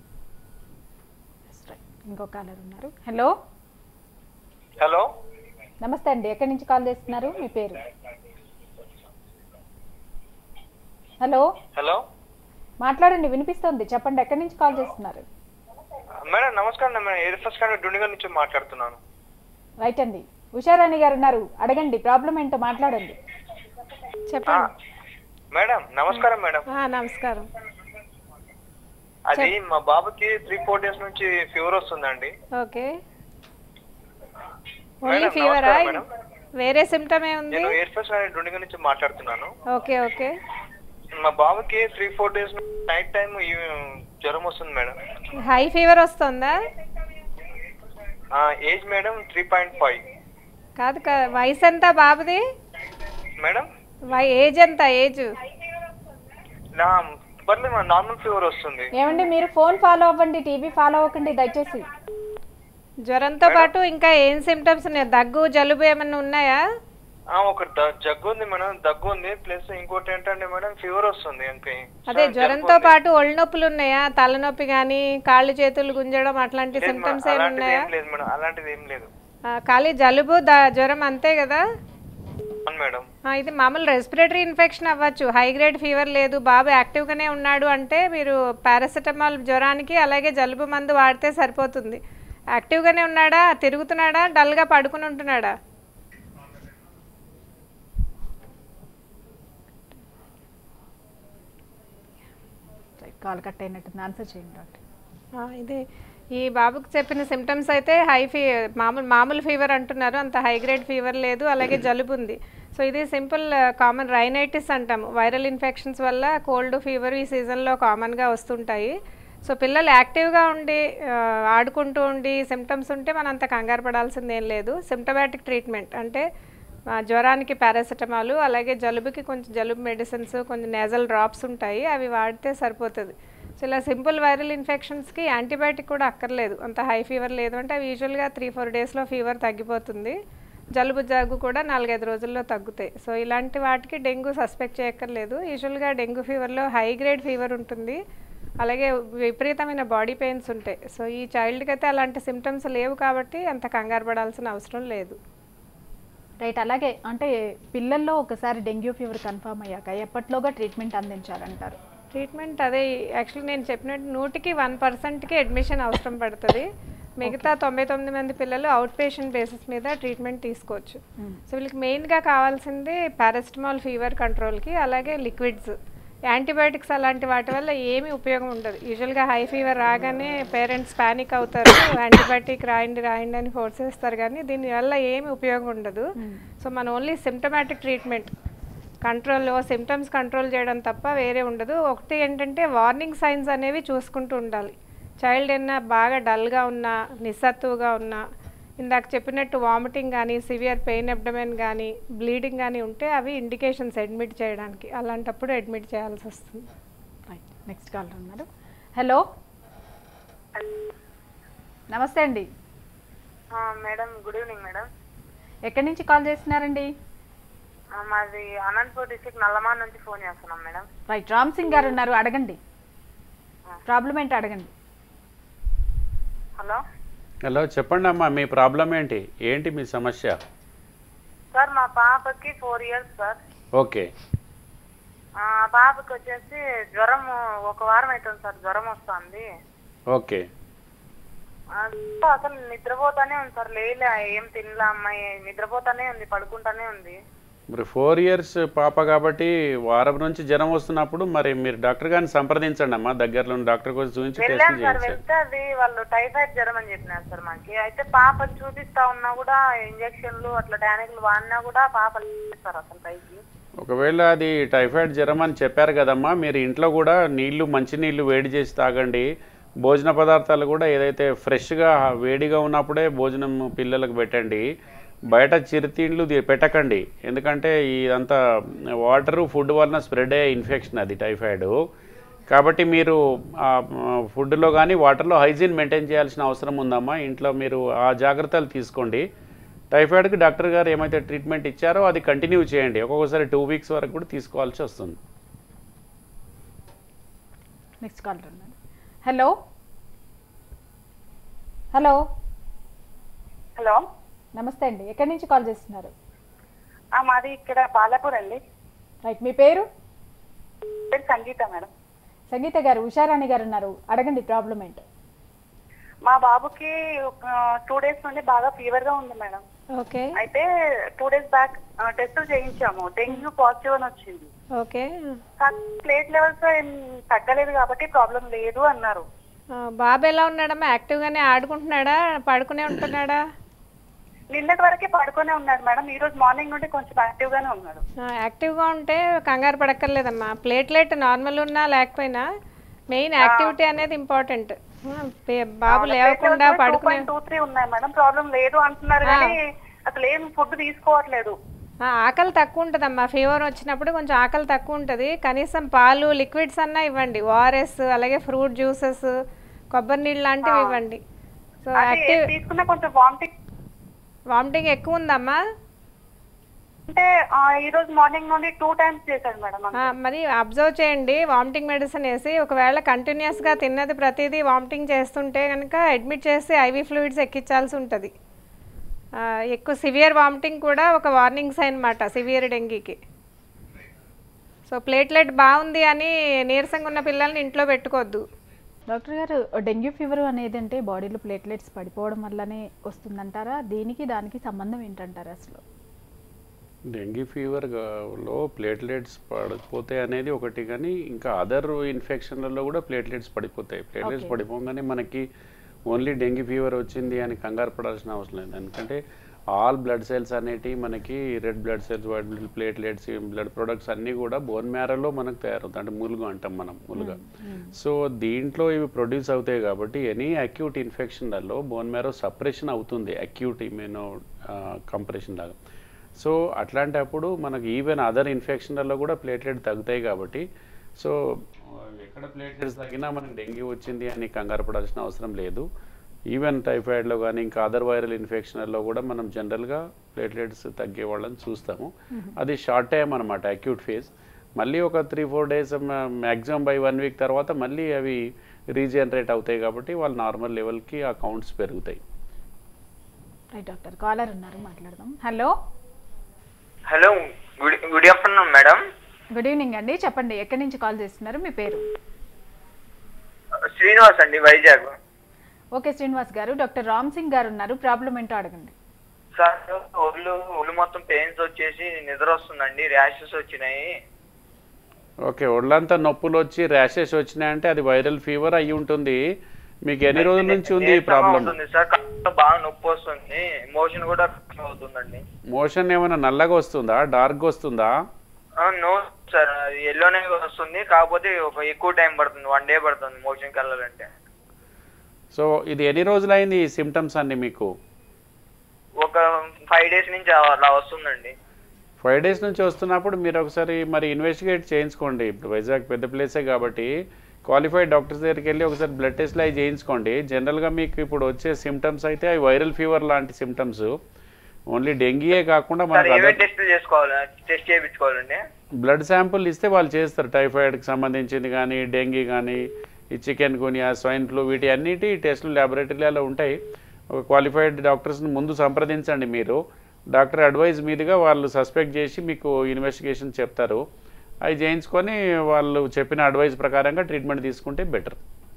ఇంకో కాలర్ ఉన్నారు హలో హలో నమస్తే అండి ఎక్కడి నుంచి కాల్ చేస్తున్నారు మీ పేరు హలో హలో మాట్లాడండి వినిపిస్తుంది చెప్పండి ఎక్కడి నుంచి కాల్ చేస్తున్నారు మేడం నమస్కారం నేను ఎయిర్ ఫస్ట్ కాండి డుండిగల్ నుంచి మాట్లాడుతున్నాను రైట్ అండి ఉషారాణి గారు ఉన్నారు అడగండి ప్రాబ్లం ఏంటో మాట్లాడండి చెప్పండి మేడం నమస్కారం మేడం ఆ, నమస్కారం అది మా బాబుకి త్రీ ఫోర్ డేస్ నుంచి ఫీవర్ వస్తుందండి ఓకే ఓన్లీ మేడం, ఫీవరా నమస్కారం మేడం. వేరే సిమ్టమ్ ఏముంది నేను ఎయిర్ ఫస్ట్ కాండి డుండిగల్ నుంచి మాట్లాడుతున్నాను ఓకే ఓకే మా బాబుకి three four days night time జ్వరం వస్తుంది మేడం హై ఫీవర్ వస్తుందా age madam three point five కాదు కా- వయసు ఎంత బాబుది మేడం వై ఏజ్ ఎంత ఏజ్ నా పర్లేదు మేడం నార్మల్ ఫీవర్ వస్తుంది ఏమండి మీరు ఫోన్ ఫాలో అవ్వండి టీవీ ఫాలో అవ్వకండి దయచేసి జ్వరంతో పాటు ఇంకా ఏం సిమ్టమ్స్ ఉన్నాయి దగ్గు జలుబు ఏమన్నా ఉన్నాయా ఆ, ఒక ద- జగ్గు ఉంది మేడం దగ్గు ఉంది ప్లస్ ఇంకోటి ఏంటంటే మేడం ఫీవర్ వస్తుంది ఇంకా అదే జ్వరంతో పాటు ఒళ్ళు నొప్పులు ఉన్నాయా తలనొప్పి కానీ కాళ్ళు చేతులు గుంజడం అట్లాంటి లేదు మేడం, సిమ్టమ్స్ ఏమి అలాంటిది ఉన్నాయా ఏం లేదు మేడం అలాంటిది ఏం లేదు ఆ, ఖాళీ జలుబు ద- జ్వరం అంతే కదా అవును మేడం ఆ, ఇది మామూలు రెస్పిరేటరీ ఇన్ఫెక్షన్ అవ్వచ్చు హై గ్రేడ్ ఫీవర్ లేదు బాబు యాక్టివ్గానే ఉన్నాడు అంటే మీరు పారాసిటమాల్ జ్వరానికి అలాగే జలుబు మందు వాడితే సరిపోతుంది యాక్టివ్గానే ఉన్నాడా తిరుగుతున్నాడా డల్గా పడుకుని ఉంటున్నాడా కాల్ కట్ అయినట్టుంది ఆన్సర్ చేయండి డాక్టర్ ఆ, ఇది ఈ బాబుకి చెప్పిన సిమ్టమ్స్ అయితే హై ఫీ మామూలు మామూలు ఫీవర్ అంటున్నారు అంత హై గ్రేడ్ ఫీవర్ లేదు అలాగే జలుబు ఉంది సో ఇది సింపుల్ కామన్ రైనైటిస్ అంటాము వైరల్ ఇన్ఫెక్షన్స్ వల్ల కోల్డ్ ఫీవర్ ఈ సీజన్లో కామన్గా వస్తుంటాయి సో పిల్లలు యాక్టివ్గా ఉండి ఆ, ఆడుకుంటూ ఉండి సిమ్టమ్స్ ఉంటే మనం అంత కంగారు పడాల్సింది ఏం లేదు సిమ్టమాటిక్ ట్రీట్మెంట్ అంటే ఆ, జ్వరానికి పారాసిటమాల్ అలాగే జలుబుకి కొంచెం జలుబు మెడిసిన్స్ కొంచెం నేజల్ డ్రాప్స్ ఉంటాయి అవి వాడితే సరిపోతుంది సో ఇలా సింపుల్ వైరల్ ఇన్ఫెక్షన్స్కి యాంటీబయాటిక్ కూడా అక్కర్లేదు అంత హై ఫీవర్ లేదు అంటే అవి యూజువల్గా త్రీ ఫోర్ డేస్లో ఫీవర్ తగ్గిపోతుంది జలుబు జగ్గు కూడా నాలుగైదు రోజుల్లో తగ్గుతాయి సో ఇలాంటి వాటికి డెంగ్యూ సస్పెక్ట్ చేయక్కర్లేదు యూజువల్గా డెంగ్యూ ఫీవర్లో హై గ్రేడ్ ఫీవర్ ఉంటుంది అలాగే విపరీతమైన బాడీ పెయిన్స్ ఉంటాయి సో ఈ చైల్డ్కి అయితే అలాంటి సిమ్టమ్స్ లేవు కాబట్టి అంత కంగారు పడాల్సిన అవసరం లేదు రైట్ అలాగే అంటే పిల్లల్లో ఒకసారి డెంగ్యూ ఫీవర్ కన్ఫర్మ్ అయ్యాక ఎప్పట్లోగా ట్రీట్మెంట్ అందించాలంటారు ట్రీట్మెంట్ అదే యాక్చువల్లీ నేను చెప్పినట్టు నూటికి వన్ పర్సెంట్కి అడ్మిషన్ అవసరం పడుతుంది మిగతా తొంభై తొమ్మిది మంది పిల్లలు అవుట్ పేషెంట్ బేసిస్ మీద ట్రీట్మెంట్ తీసుకోవచ్చు సో వీళ్ళకి మెయిన్గా కావాల్సింది పారాసిటమాల్ ఫీవర్ కంట్రోల్కి అలాగే లిక్విడ్స్ యాంటీబయాటిక్స్ అలాంటి వాటి వల్ల ఏమీ ఉపయోగం ఉండదు యూజువల్గా హై ఫీవర్ రాగానే పేరెంట్స్ ప్యానిక్ అవుతారు యాంటీబయాటిక్ రాయండి రాయండి అని ఫోర్స్ చేస్తారు కానీ దీనివల్ల ఏమీ ఉపయోగం ఉండదు సో మన only symptomatic treatment control symptoms control చేయడం తప్ప వేరే ఉండదు ఒకటి ఏంటంటే వార్నింగ్ సైన్స్ అనేవి చూసుకుంటూ ఉండాలి చైల్డ్ ఏమన్నా బాగా డల్గా ఉన్నా నిస్సత్తువుగా ఉన్నా ఇందాక చెప్పినట్టు వామిటింగ్ కానీ సివియర్ పెయిన్ అబ్డమెన్ కానీ బ్లీడింగ్ కానీ ఉంటే అవి ఇండికేషన్స్ అడ్మిట్ చేయడానికి అలాంటప్పుడు అడ్మిట్ చేయాల్సి వస్తుంది రైట్ నెక్స్ట్ కాల్ ఉన్నారు హలో నమస్తే అండి ఆ, మేడం గుడ్ ఈవినింగ్ మేడం ఎక్కడి నుంచి కాల్ చేస్తున్నారండి ఆ, మాది అనంతపూర్ డిస్ట్రిక్ట్ నల్లమాన్ నుంచి ఫోన్ చేస్తున్నాం మేడం రైట్ రామ్ సింగ్ గారు ఉన్నారు అడగండి ప్రాబ్లం ఏంటి అడగండి హలో హలో చెప్పండి అమ్మా మీ ప్రాబ్లం ఏంటి ఏంటి మీ సమస్య సార్ మా పాపకి ఫోర్ ఇయర్స్ సార్ ఓకే ఆ పాపకి వచ్చేసి జ్వరం ఒక వారం అవుతుంది సార్ జ్వరం వస్తుంది ఓకే అసలు నిద్రపోతానే ఉంది సార్ లేలే ఏం తినలే అమ్మాయి నిద్రపోతానే ఉంది పడుకుంటానే ఉంది మరి ఫోర్ ఇయర్స్ పాప కాబట్టి వారం నుంచి జ్వరం వస్తున్నప్పుడు మరి మీరు డాక్టర్ గారిని సంప్రదించండి అమ్మా దగ్గరలో ఉన్న డాక్టర్ కోసం చూపించి వెళ్ళాను టెస్ట్ సార్ చేయించారు వెళ్తే అది వాళ్ళు టైఫాయిడ్ జ్వరం అని చెప్పినారు సార్ మాకి అయితే పాపని చూపిస్తా ఉన్నా కూడా ఇంజక్షన్లు అట్లా టానిక్లు వాడినా కూడా పాప లేదు సార్ అసలు పైకి ఒకవేళ అది టైఫాయిడ్ జ్వరం అని చెప్పారు కదమ్మా మీరు ఇంట్లో కూడా నీళ్లు మంచినీళ్ళు వేడి చేసి తాగండి భోజన పదార్థాలు కూడా ఏదైతే ఫ్రెష్గా వేడిగా ఉన్నప్పుడే భోజనం పిల్లలకు పెట్టండి బయట చిరుతిండ్లు ది- పెట్టకండి ఎందుకంటే ఇదంతా వాటరు ఫుడ్ వలన స్ప్రెడ్ అయ్యే ఇన్ఫెక్షన్ అది టైఫాయిడ్ కాబట్టి మీరు ఆ, ఫుడ్లో కానీ వాటర్లో హైజీన్ మెయింటైన్ చేయాల్సిన అవసరం ఉందమ్మా ఇంట్లో మీరు ఆ జాగ్రత్తలు తీసుకోండి టైఫాయిడ్కి డాక్టర్ గారు ఏమైతే ట్రీట్మెంట్ ఇచ్చారో అది కంటిన్యూ చేయండి ఒక్కొక్కసారి టూ వీక్స్ వరకు కూడా తీసుకోవాల్సి వస్తుంది నెక్స్ట్ కాల్ ఉన్నారు హలో హలో హలో నమస్తే అండి ఎక్కడి నుంచి కాల్ చేస్తున్నారు మాది ఇక్కడ బాలాపూర్ అండి రైట్ మీ పేరు పేరు సంగీత మేడం సంగీత గారు ఉషారాణి గారు ఉన్నారు అడగండి ప్రాబ్లం ఏంటో మా బాబుకి టూ డేస్ నుండి బాగా ఫీవర్ గా ఉంది మేడం ఓకే అయితే టూ డేస్ బ్యాక్ టెస్టులు చేయించాము డెంగ్యూ పాజిటివ్ అని వచ్చింది ఓకే కానీ ప్లేట్ లెవెల్స్ ఏం తగ్గలేదు కాబట్టి ప్రాబ్లం లేదు అన్నారు ఆ, బాబు ఎలా ఉన్నాడమ్మా యాక్టివ్గానే ఆడుకుంటున్నాడా పడుకునే ఉంటున్నాడా నిన్నటి వరకే పడుకునే ఉన్నాడు మేడం ఈ రోజు మార్నింగ్ నుండి కొంచెం యాక్టివ్ గానే ఉన్నాడు ఆ, యాక్టివ్గా ఉంటే కంగారు పడక్కర్లేదమ్మా ప్లేట్లెట్ నార్మల్ ఉన్నా లేకపోయినా మెయిన్ యాక్టివిటీ అనేది ఇంపార్టెంట్ బాబు లేవకుండా పడుకునే టూ త్రీ ఉన్నాయి మేడం ప్రాబ్లం లేదు అంటున్నారు కానీ అసలు ఏం ఫుడ్ తీసుకోవట్లేదు ఆ, ఆకలి తక్కువ ఉంటుందమ్మా ఫీవర్ వచ్చినప్పుడు కొంచెం ఆకలి తక్కువ ఉంటుంది కనీసం పాలు లిక్విడ్స్ అన్నా ఇవ్వండి ఓఆర్ఎస్ అలాగే ఫ్రూట్ జ్యూసెస్ కొబ్బరి నీళ్ళు లాంటివి ఇవ్వండి సో అది యాక్టివ్ ఏం తీసుకున్నా కొంచెం వామిటింగ్ వామిటింగ్ ఎక్కువ ఉందమ్మా అంటే ఆ, ఈ రోజు మార్నింగ్ నుండి టూ టైమ్స్ చేశాడు మేడం ఆ, మరి అబ్జర్వ్ చేయండి వామిటింగ్ మెడిసిన్ వేసి ఒకవేళ కంటిన్యూస్గా తిన్నది ప్రతిదీ వామిటింగ్ చేస్తుంటే కనుక అడ్మిట్ చేసి ఐవీ ఫ్లూయిడ్స్ ఎక్కించాల్సి ఉంటుంది ఆ, ఎక్కువ సివియర్ వామిటింగ్ కూడా ఒక వార్నింగ్ సైన్ అన్నమాట సివియర్ డెంగీకి సో ప్లేట్లెట్ బాగుంది అని నీరసంగా ఉన్న పిల్లల్ని ఇంట్లో పెట్టుకోవద్దు డాక్టర్ గారు డెంగ్యూ ఫీవర్ అనేది అంటే బాడీలో ప్లేట్లెట్స్ పడిపోవడం వల్లనే వస్తుందంటారా దీనికి దానికి సంబంధం ఏంటంటారా అసలు డెంగీ ఫీవర్ లో ప్లేట్లెట్స్ పడిపోతాయి అనేది ఒకటి కానీ ఇంకా అదర్ ఇన్ఫెక్షన్లలో కూడా ప్లేట్లెట్స్ పడిపోతాయి ప్లేట్లెట్స్ Okay. పడిపోగానే మనకి ఓన్లీ డెంగీ ఫీవర్ వచ్చింది అని కంగారు పడాల్సిన అవసరం లేదు ఎందుకంటే ఆల్ బ్లడ్ సెల్స్ అనేటివి మనకి red blood cells white blood platelets blood products అన్నీ కూడా బోన్ మ్యారోలో మనకు తయారవుతాయి అంటే ములుగు అంటాం మనం ములుగా సో దీంట్లో ఇవి ప్రొడ్యూస్ అవుతాయి కాబట్టి ఎనీ అక్యూట్ ఇన్ఫెక్షన్లలో బోన్ మ్యారో సపరేషన్ అవుతుంది అక్యూట్ ఇమ్యూనో కంప్రెషన్ లాగా సో అట్లాంటప్పుడు మనకి ఈవెన్ అదర్ ఇన్ఫెక్షన్లలో కూడా ప్లేట్లెట్ తగ్గుతాయి కాబట్టి సో ఎక్కడ ప్లేట్లెట్స్ తగ్గినా మనకి డెంగ్యూ వచ్చింది అని కంగారు పడాల్సిన అవసరం లేదు ఈవెన్ టైఫాయిడ్లో కానీ ఇంకా అదర్ వైరల్ ఇన్ఫెక్షన్లలో కూడా మనం జనరల్గా ప్లేట్లెట్స్ తగ్గే వాళ్ళని చూస్తాము అది షార్ట్ టైం అనమాట అక్యూట్ ఫేజ్ మళ్ళీ ఒక three four days maximum by one week తర్వాత మళ్ళీ అవి రీజనరేట్ అవుతాయి కాబట్టి వాళ్ళు నార్మల్ లెవెల్కి ఆ కౌంట్స్ పెరుగుతాయి రైట్ డాక్టర్ కాలర్ ఉన్నారు మాట్లాడదాం hello hello good good afternoon madam good evening అండి చెప్పండి ఎక్కడి నుంచి కాల్ చేస్తున్నారు మీ పేరు శ్రీనివాస్ అండి వైజాగ్ ఓకే శ్రీనివాస్ గారు డాక్టర్ రామ్ సింగ్ గారు ఉన్నారు ప్రాబ్లం ఏంటో అడగండి సార్ ఒళ్ళు ఒళ్ళు మొత్తం పెయిన్స్ వచ్చేసి నిద్ర వస్తుందండి ర్యాషెస్ వచ్చినాయి ఓకే ఒళ్ళంతా నొప్పులు వచ్చి ర్యాషెస్ వచ్చినాయంటే అది వైరల్ ఫీవర్ అయి ఉంటుంది మీకు ఎన్ని రోజుల నుంచి ఉంది ఈ నీరసంగా ప్రాబ్లం ఉంటుంది సార్ కడుపులో బాగా నొప్పి వస్తుంది మోషన్ కూడా అవుతుందండి మోషన్ ఏమైనా నల్లగా వస్తుందా డార్క్ వస్తుందా నో సార్ అది ఎల్లోనే వస్తుంది కాకపోతే ఒక ఎక్కువ టైం పడుతుంది వన్ డే పడుతుంది మోషన్కి వెళ్ళాలంటే సో ఇది ఎన్ని రోజులు అయింది ఈ సిమ్టమ్స్ అన్ని మీకు ఒక ఫైవ్ డేస్ నుంచి అలా వస్తుందండి ఫైవ్ డేస్ నుంచి వస్తున్నప్పుడు మీరు ఒకసారి మరి ఇన్వెస్టిగేట్ చేయించుకోండి ఇప్పుడు వైజాగ్ పెద్ద ప్లేసే కాబట్టి క్వాలిఫైడ్ డాక్టర్స్ దగ్గరికి వెళ్ళి ఒకసారి బ్లడ్ టెస్ట్లు అవి చేయించుకోండి జనరల్గా మీకు ఇప్పుడు వచ్చే సిమ్టమ్స్ అయితే అవి వైరల్ ఫీవర్ లాంటి సిమ్టమ్స్ ఓన్లీ డెంగీయే కాకుండా సార్ మనకు ఏమేమి other- టెస్టులు చేసుకోవాలి టెస్ట్ చేయించుకోవాలండి బ్లడ్ శాంపుల్ ఇస్తే వాళ్ళు చేస్తారు టైఫాయిడ్కి సంబంధించింది కానీ డెంగీ కానీ ఈ చికెన్ గునియా స్వైన్ ఫ్లూ వీటి అన్నిటి టెస్టులు ల్యాబొరేటరీలలో ఉంటాయి ఒక క్వాలిఫైడ్ డాక్టర్స్ని ముందు సంప్రదించండి మీరు డాక్టర్ అడ్వైజ్ మీదుగా వాళ్ళు సస్పెక్ట్ చేసి మీకు ఇన్వెస్టిగేషన్ చెప్తారు అవి చేయించుకొని వాళ్ళు చెప్పిన అడ్వైజ్ ప్రకారంగా ట్రీట్మెంట్ తీసుకుంటే better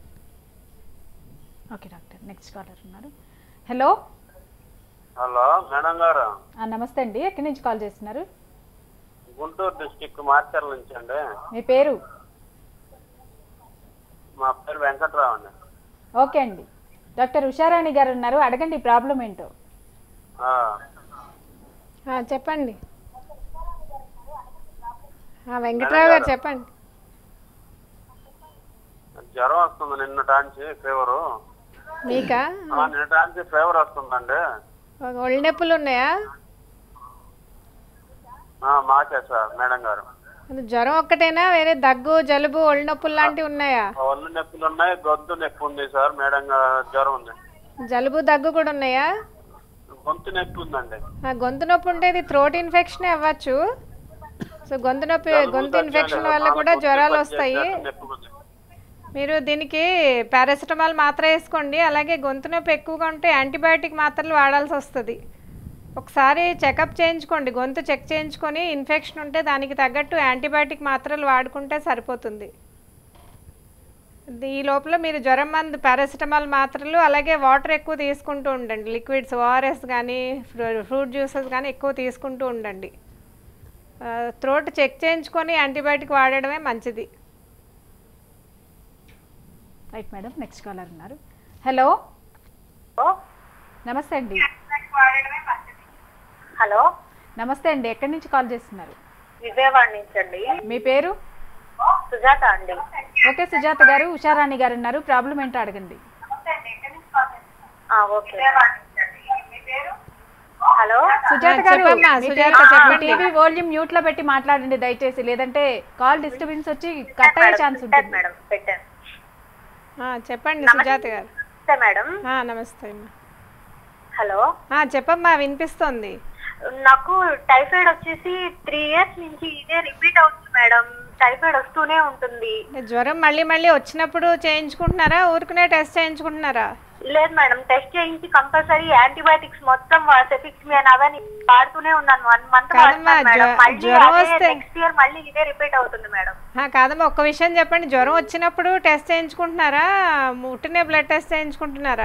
okay doctor next caller ఉన్నారు హలో హలో మేడం గారు ఆ, నమస్తే అండి ఎక్కడి నుంచి కాల్ చేస్తున్నారు గుంటూరు డిస్టిక్ మార్చర్ల నుంచి అండి మీ పేరు మా పేరు వెంకట్రావు అండి ఓకే అండి డాక్టర్ ఉషారాణి గారు ఉన్నారు అడగండి ప్రాబ్లం ఏంటో ఆ, ఆ, చెప్పండి ఆ, వెంకట్రావు గారు చెప్పండి జ్వరం వస్తుంది నిన్నటాంచి ఫీవరు మీకా ఆ, నిన్నటాంచి ఫీవర్ వస్తుందండి ఒళ్ళు నొప్పులు ఉన్నాయా ఆ, మాకే సార్ మేడం గారు అది జ్వరం ఒక్కటేనా వేరే దగ్గు జలుబు ఒళ్ళు నొప్పులు లాంటివి ఉన్నాయా ఒళ్ళు నొప్పులు ఉన్నాయి గొంతు నొప్పి ఉంది సార్ మేడం గారు జ్వరం ఉంది జలుబు దగ్గు కూడా ఉన్నాయా గొంతు నొప్పి ఉందండి ఆ, గొంతు నొప్పి ఉంటే ఇది థ్రోట్ ఇన్ఫెక్షన్ అవ్వచ్చు సో గొంతు నొప్పి గొంతు ఇన్ఫెక్షన్ వల్ల కూడా జ్వరాలు వస్తాయి నొప్పి ఉంది మీరు దీనికి పారాసిటమాల్ మాత్ర వేసుకోండి అలాగే గొంతు నొప్పి ఎక్కువగా ఉంటే యాంటీబయాటిక్ మాత్రలు వాడాల్సి వస్తుంది ఒకసారి చెకప్ చేయించుకోండి గొంతు చెక్ చేయించుకొని ఇన్ఫెక్షన్ ఉంటే దానికి తగ్గట్టు యాంటీబయాటిక్ మాత్రలు వాడుకుంటే సరిపోతుంది ఈ లోపల మీరు జ్వరం మందు పారాసిటమాల్ మాత్రలు అలాగే వాటర్ ఎక్కువ తీసుకుంటూ ఉండండి లిక్విడ్స్ ఓఆర్ఎస్ కానీ ఫ్రూట్ జ్యూసెస్ కానీ ఎక్కువ తీసుకుంటూ ఉండండి థ్రోట్ చెక్ చేయించుకొని యాంటీబయాటిక్ వాడడమే మంచిది రైట్ మేడం నెక్స్ట్ కాలర్ ఉన్నారు హలో నమస్తే అండి హలో నమస్తే అండి ఎక్కడి నుంచి కాల్ చేస్తున్నారు విజయవాడ నుంచి అండి మీ పేరు సుజాత అండి ఓకే సుజాత గారు ఉషారాణి గారు ఉన్నారు ప్రాబ్లం ఏంటో అడగండి ఆ, ఓకే హలో సుజాత ఆ, గారు చెప్పమ్మా, మీ సుజాత టీవీ- చెప్పండి. టీవీ వాల్యూమ్ మ్యూట్ లో పెట్టి మాట్లాడండి దయచేసి లేదంటే కాల్ డిస్టర్బెన్స్ వచ్చి కట్ అయ్యే ఛాన్స్ పెట్టాను ఉంటుంది మేడం పెట్టాను ఆ, చెప్పండి సుజాత గారు నమస్తే మేడం ఆ, నమస్తే అమ్మా హలో ఆ, చెప్పమ్మా వినిపిస్తోంది నాకు టైఫాయిడ్ వచ్చేసి త్రీ ఇయర్స్ నుంచి ఇదే రిపీట్ అవుతుంది మేడం టైఫాయిడ్ వస్తూనే ఉంటుంది జ్వరం మళ్ళీ మళ్ళీ వచ్చినప్పుడు చేయించుకుంటున్నారా ఊరుకునే టెస్ట్ చేయించుకుంటున్నారా లేదు మేడం టెస్ట్ చేయించి కంపల్సరీ యాంటీబయాటిక్స్ మొత్తం సెఫిక్స్మియన్ అవన్నీ వాడుతూనే ఉన్నాను వన్ మంత్ కాదమ్మా, మేడం జ్వ- మళ్ళీ జ్వరం అదే వస్తే- నెక్స్ట్ ఇయర్ మళ్ళీ ఇదే రిపీట్ అవుతుంది మేడం ఆ, కాదమ్మా ఒక్క విషయం చెప్పండి జ్వరం వచ్చినప్పుడు టెస్ట్ చేయించుకుంటున్నారా ఉట్టినే బ్లడ్ టెస్ట్ చేయించుకుంటున్నారా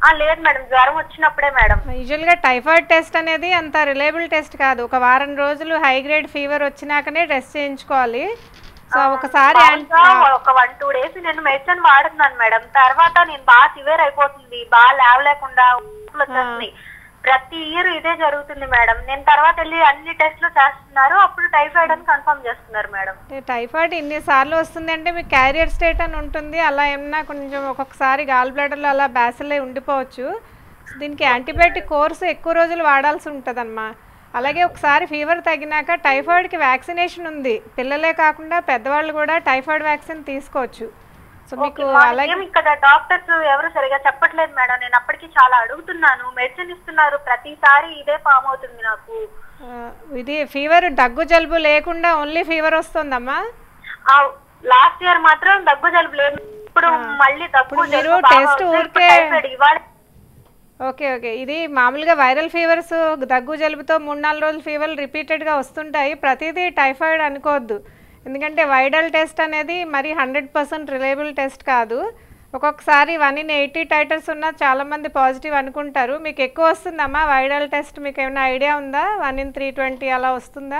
ఆ లేదు మేడం జ్వరం వచ్చినప్పుడే మేడం యూజువల్గా టైఫాయిడ్ టెస్ట్ అనేది అంత రిలయబుల్ టెస్ట్ కాదు ఒక వారం రోజులు హై గ్రేడ్ ఫీవర్ వచ్చినాకనే టెస్ట్ చేయించుకోవాలి సో ఒకసారి మామూలుగా ఒక వన్ టూ డేస్ నేను మెడిసిన్ వాడుతున్నాను మేడం తర్వాత నేను బాగా సివియర్ అయిపోతుంది బాగా లేవలేకుండా ఊపిరి వచ్చేస్తుంది ప్రతి ఇయర్ ఇదే జరుగుతుంది మేడం నేను తర్వాత వెళ్ళి అన్ని టెస్ట్లు చేస్తున్నారు అప్పుడు టైఫాయిడ్ అని కన్ఫర్మ్ చేస్తున్నారు మేడం అంటే టైఫాయిడ్ ఇన్నిసార్లు వస్తుంది అంటే మీకు క్యారియర్ స్టేట్ అని ఉంటుంది అలా ఏమన్నా కొంచెం ఒక్కొక్కసారి గాల్ బ్లాడర్లో అలా బ్యాసిలే ఉండిపోవచ్చు సో దీనికి యాంటీబయాటిక్ కోర్సు ఎక్కువ రోజులు వాడాల్సి ఉంటుందమ్మా అలాగే ఒకసారి ఫీవర్ తగ్గినాక టైఫాయిడ్కి వ్యాక్సినేషన్ ఉంది పిల్లలే కాకుండా పెద్దవాళ్ళు కూడా టైఫాయిడ్ వ్యాక్సిన్ తీసుకోవచ్చు సో మీకు అలాగే ఏం ఇక్కడ డాక్టర్స్ ఎవరు సరిగా చెప్పట్లేదు మేడం నేను అప్పటికి చాలా అడుగుతున్నాను మెడిసిన్ ఇస్తున్నారు ప్రతిసారి ఇదే ఫామ్ అవుతుంది నాకు ఆ, ఇది ఫీవర్ దగ్గు జలుబు లేకుండా ఓన్లీ ఫీవర్ వస్తుందమ్మా లాస్ట్ ఇయర్ మాత్రం దగ్గు జలుబు లేదు ఇప్పుడు మళ్ళీ దగ్గు ఇప్పుడు మీరు జలుబు బాగా టెస్ట్ వస్తుంది. ఇప్పుడు ఊరికే- టైఫాయిడ్ ఇవాళ ఓకే ఓకే ఇది మామూలుగా వైరల్ ఫీవర్స్ దగ్గు జలుబుతో మూడు నాలుగు రోజులు ఫీవర్లు రిపీటెడ్గా వస్తుంటాయి ప్రతిదీ టైఫాయిడ్ అనుకోవద్దు ఎందుకంటే వైడల్ టెస్ట్ అనేది మరి హండ్రెడ్ పర్సెంట్ రిలయబుల్ టెస్ట్ కాదు ఒక్కొక్కసారి వన్ ఇన్ ఎయిటీ టైటర్స్ ఉన్న చాలామంది పాజిటివ్ అనుకుంటారు మీకు ఎక్కువ వస్తుందమ్మా వైడల్ టెస్ట్ మీకు ఏమైనా ఐడియా ఉందా వన్ ఇన్ త్రీ ట్వంటీ అలా వస్తుందా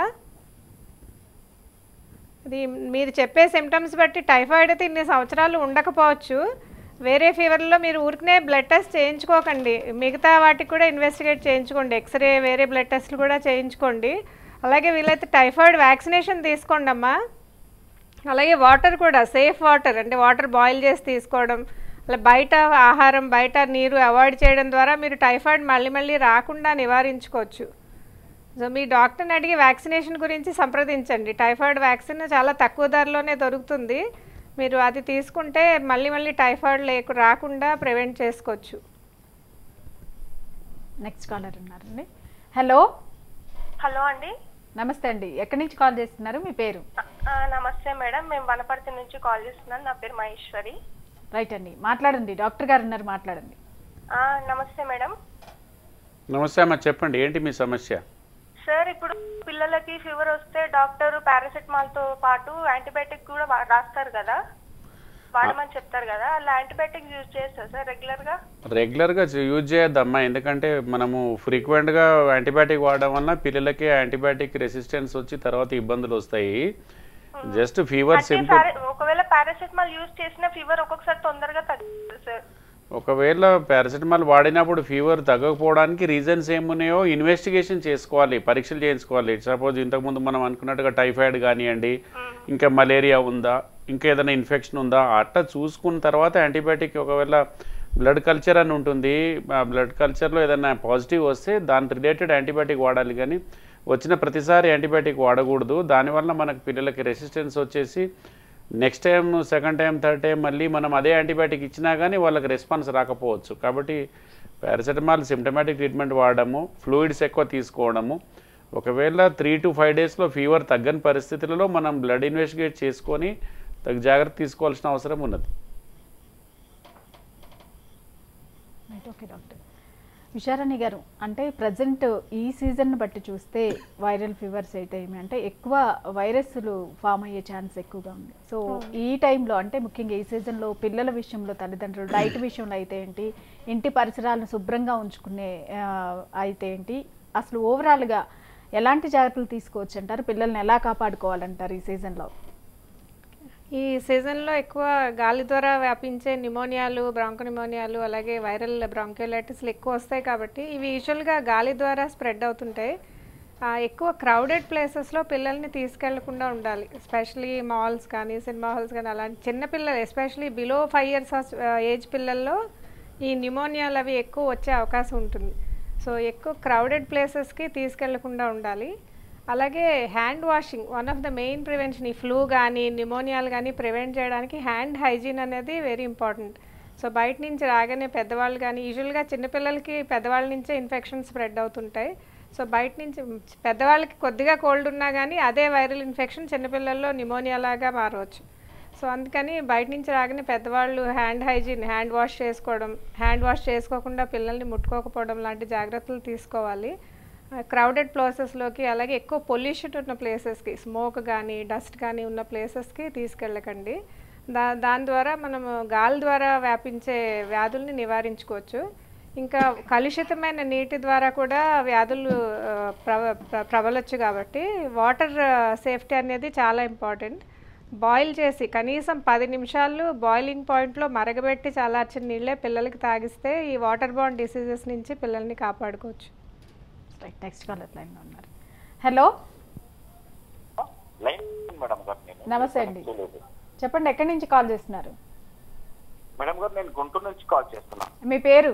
ఇది మీరు చెప్పే సిమ్టమ్స్ బట్టి టైఫాయిడ్ అయితే ఇన్ని సంవత్సరాలు ఉండకపోవచ్చు వేరే ఫీవర్లో మీరు ఊరికనే బ్లడ్ టెస్ట్ చేయించుకోకండి మిగతా వాటికి కూడా ఇన్వెస్టిగేట్ చేయించుకోండి ఎక్స్రే వేరే బ్లడ్ టెస్ట్లు కూడా చేయించుకోండి అలాగే వీలైతే టైఫాయిడ్ వ్యాక్సినేషన్ తీసుకోండి అమ్మా అలాగే వాటర్ కూడా సేఫ్ వాటర్ అంటే వాటర్ బాయిల్ చేసి తీసుకోవడం అలా బయట ఆహారం బయట నీరు అవాయిడ్ చేయడం ద్వారా మీరు టైఫాయిడ్ మళ్ళీ మళ్ళీ రాకుండా నివారించుకోవచ్చు సో మీ డాక్టర్ని అడిగి వ్యాక్సినేషన్ గురించి సంప్రదించండి టైఫాయిడ్ వ్యాక్సిన్ చాలా తక్కువ ధరలోనే దొరుకుతుంది మీరు అది తీసుకుంటే మళ్ళీ మళ్ళీ టైఫాయిడ్ లేకు రాకుండా ప్రివెంట్ చేసుకోవచ్చు నెక్స్ట్ కాలర్ ఉన్నారండి హలో హలో అండి నమస్తే అండి ఎక్కడి నుంచి కాల్ చేస్తున్నారు మీ పేరు ఆ, నమస్తే మేడం మేము వనపర్తి నుంచి కాల్ చేస్తున్నాను నా పేరు మహేశ్వరి రైట్ అండి మాట్లాడండి డాక్టర్ గారు ఉన్నారు మాట్లాడండి ఆ, నమస్తే మేడం నమస్తే అమ్మ చెప్పండి ఏంటి మీ సమస్య సార్ ఇప్పుడు పిల్లలకి ఫీవర్ వస్తే డాక్టర్ పారాసెటమాల్ తో పాటు యాంటీబయాటిక్ కూడా వా- రాస్తారు కదా వాడమని చెప్తారు కదా అలా యాంటీబయాటిక్ యూజ్ చేస్తారు సార్ రెగ్యులర్ గా రెగ్యులర్గా యూజ్ చేయొద్దమ్మా ఎందుకంటే మనము ఫ్రీక్వెంట్గా యాంటీబయాటిక్ వాడడం వల్ల పిల్లలకి యాంటీబయాటిక్ రెసిస్టెన్స్ వచ్చి తర్వాత ఇబ్బందులు వస్తాయి జస్ట్ ఫీవర్ అంటే సింపుల్ పారా- ఒకవేళ పారాసెటమాల్ యూజ్ చేసిన ఫీవర్ ఒక్కొక్కసారి తొందరగా తగ్గుతుంది సార్ ఒకవేళ పారాసిటమాల్ వాడినప్పుడు ఫీవర్ తగ్గకపోవడానికి రీజన్స్ ఏమున్నాయో ఇన్వెస్టిగేషన్ చేసుకోవాలి పరీక్షలు చేయించుకోవాలి సపోజ్ ఇంతకుముందు మనం అనుకున్నట్టుగా టైఫాయిడ్ కానివ్వండి ఇంకా మలేరియా ఉందా ఇంకా ఏదైనా ఇన్ఫెక్షన్ ఉందా అట్లా చూసుకున్న తర్వాత యాంటీబయాటిక్ ఒకవేళ బ్లడ్ కల్చర్ అని ఉంటుంది ఆ బ్లడ్ కల్చర్లో ఏదైనా పాజిటివ్ వస్తే దాని రిలేటెడ్ యాంటీబయాటిక్ వాడాలి కానీ వచ్చిన ప్రతిసారి యాంటీబయాటిక్ వాడకూడదు దానివల్ల మనకు పిల్లలకి రెసిస్టెన్స్ వచ్చేసి next time second time third time మళ్ళీ మనం అదే యాంటీబయాటిక్ ఇచ్చినా కానీ వాళ్ళకి రెస్పాన్స్ రాకపోవచ్చు కాబట్టి పారాసెటమాల్ సిమ్టమాటిక్ ట్రీట్మెంట్ వాడడము ఫ్లూయిడ్స్ ఎక్కువ తీసుకోవడము ఒకవేళ త్రీ టు ఫైవ్ డేస్లో ఫీవర్ తగ్గని పరిస్థితులలో మనం బ్లడ్ ఇన్వెస్టిగేట్ చేసుకొని తగు జాగ్రత్త తీసుకోవాల్సిన అవసరం ఉన్నది రైట్ ఓకే డాక్టర్ విశారాణి గారు అంటే ప్రజెంట్ ఈ సీజన్ బట్టి చూస్తే వైరల్ ఫీవర్స్ అయితే ఏమి అంటే ఎక్కువ వైరస్లు ఫామ్ అయ్యే ఛాన్స్ ఎక్కువగా ఉంది సో ఈ టైంలో అంటే ముఖ్యంగా ఈ సీజన్లో పిల్లల విషయంలో తల్లిదండ్రులు డైట్ విషయంలో అయితే ఏంటి ఇంటి పరిసరాలను శుభ్రంగా ఉంచుకునే ఆ, అయితే ఏంటి అసలు ఓవరాల్గా ఎలాంటి జాగ్రత్తలు తీసుకోవచ్చు అంటారు పిల్లల్ని ఎలా కాపాడుకోవాలంటారు ఈ సీజన్లో ఈ సీజన్లో ఎక్కువ గాలి ద్వారా వ్యాపించే నిమోనియాలు బ్రాంకో నిమోనియాలు అలాగే వైరల్ బ్రాంక్యోలైటిస్లు ఎక్కువ వస్తాయి కాబట్టి ఇవి యూజువల్గా గాలి ద్వారా స్ప్రెడ్ అవుతుంటాయి ఆ, ఎక్కువ క్రౌడెడ్ ప్లేసెస్లో పిల్లల్ని తీసుకెళ్లకుండా ఉండాలి ఎస్పెషలీ మాల్స్ కానీ సినిమా హాల్స్ కానీ అలాంటి చిన్న పిల్లలు especially below five years age పిల్లల్లో ఈ నిమోనియాలు అవి ఎక్కువ వచ్చే అవకాశం ఉంటుంది సో ఎక్కువ క్రౌడెడ్ ప్లేసెస్కి తీసుకెళ్లకుండా ఉండాలి అలాగే hand washing one of the main prevention ఈ ఫ్లూ కానీ నిమోనియాలు కానీ ప్రివెంట్ చేయడానికి హ్యాండ్ హైజీన్ అనేది వెరీ ఇంపార్టెంట్ సో బయట నుంచి రాగానే పెద్దవాళ్ళు కానీ యూజువల్గా చిన్నపిల్లలకి పెద్దవాళ్ళ నుంచే ఇన్ఫెక్షన్ స్ప్రెడ్ అవుతుంటాయి సో బయట నుంచి పెద్దవాళ్ళకి కొద్దిగా కోల్డ్ ఉన్నా కానీ అదే వైరల్ ఇన్ఫెక్షన్ చిన్నపిల్లల్లో నిమోనియా లాగా మారవచ్చు సో అందుకని బయట నుంచి రాగానే పెద్దవాళ్ళు హ్యాండ్ హైజీన్ హ్యాండ్ వాష్ చేసుకోవడం హ్యాండ్ వాష్ చేసుకోకుండా పిల్లల్ని ముట్టుకోకపోవడం లాంటి జాగ్రత్తలు తీసుకోవాలి క్రౌడెడ్ ప్లేసెస్లోకి అలాగే ఎక్కువ పొల్యూషన్ ఉన్న ప్లేసెస్కి స్మోక్ కానీ డస్ట్ కానీ ఉన్న ప్లేసెస్కి తీసుకెళ్ళకండి దా దాని ద్వారా మనము గాలి ద్వారా వ్యాపించే వ్యాధుల్ని నివారించుకోవచ్చు ఇంకా కలుషితమైన నీటి ద్వారా కూడా వ్యాధులు ఆ, ప్రవ ప్ర- ప్రబలొచ్చు కాబట్టి వాటర్ సేఫ్టీ అనేది చాలా ఇంపార్టెంట్ బాయిల్ చేసి కనీసం పది నిమిషాలు బాయిలింగ్ పాయింట్లో మరగబెట్టి చల్లార్చిన నీళ్ళే పిల్లలకి తాగిస్తే ఈ వాటర్ బాండ్ డిసీజెస్ నుంచి పిల్లల్ని కాపాడుకోవచ్చు రైట్ నెక్స్ట్ కాలర్ లైన్లో ఉన్నారు హలో లైన్ మేడం గారు నేను నమస్తే అండి చేయలేదు. చెప్పండి ఎక్కడి నుంచి కాల్ చేస్తున్నారు మేడం గారు నేను గుంటూరు నుంచి కాల్ చేస్తున్నా మీ పేరు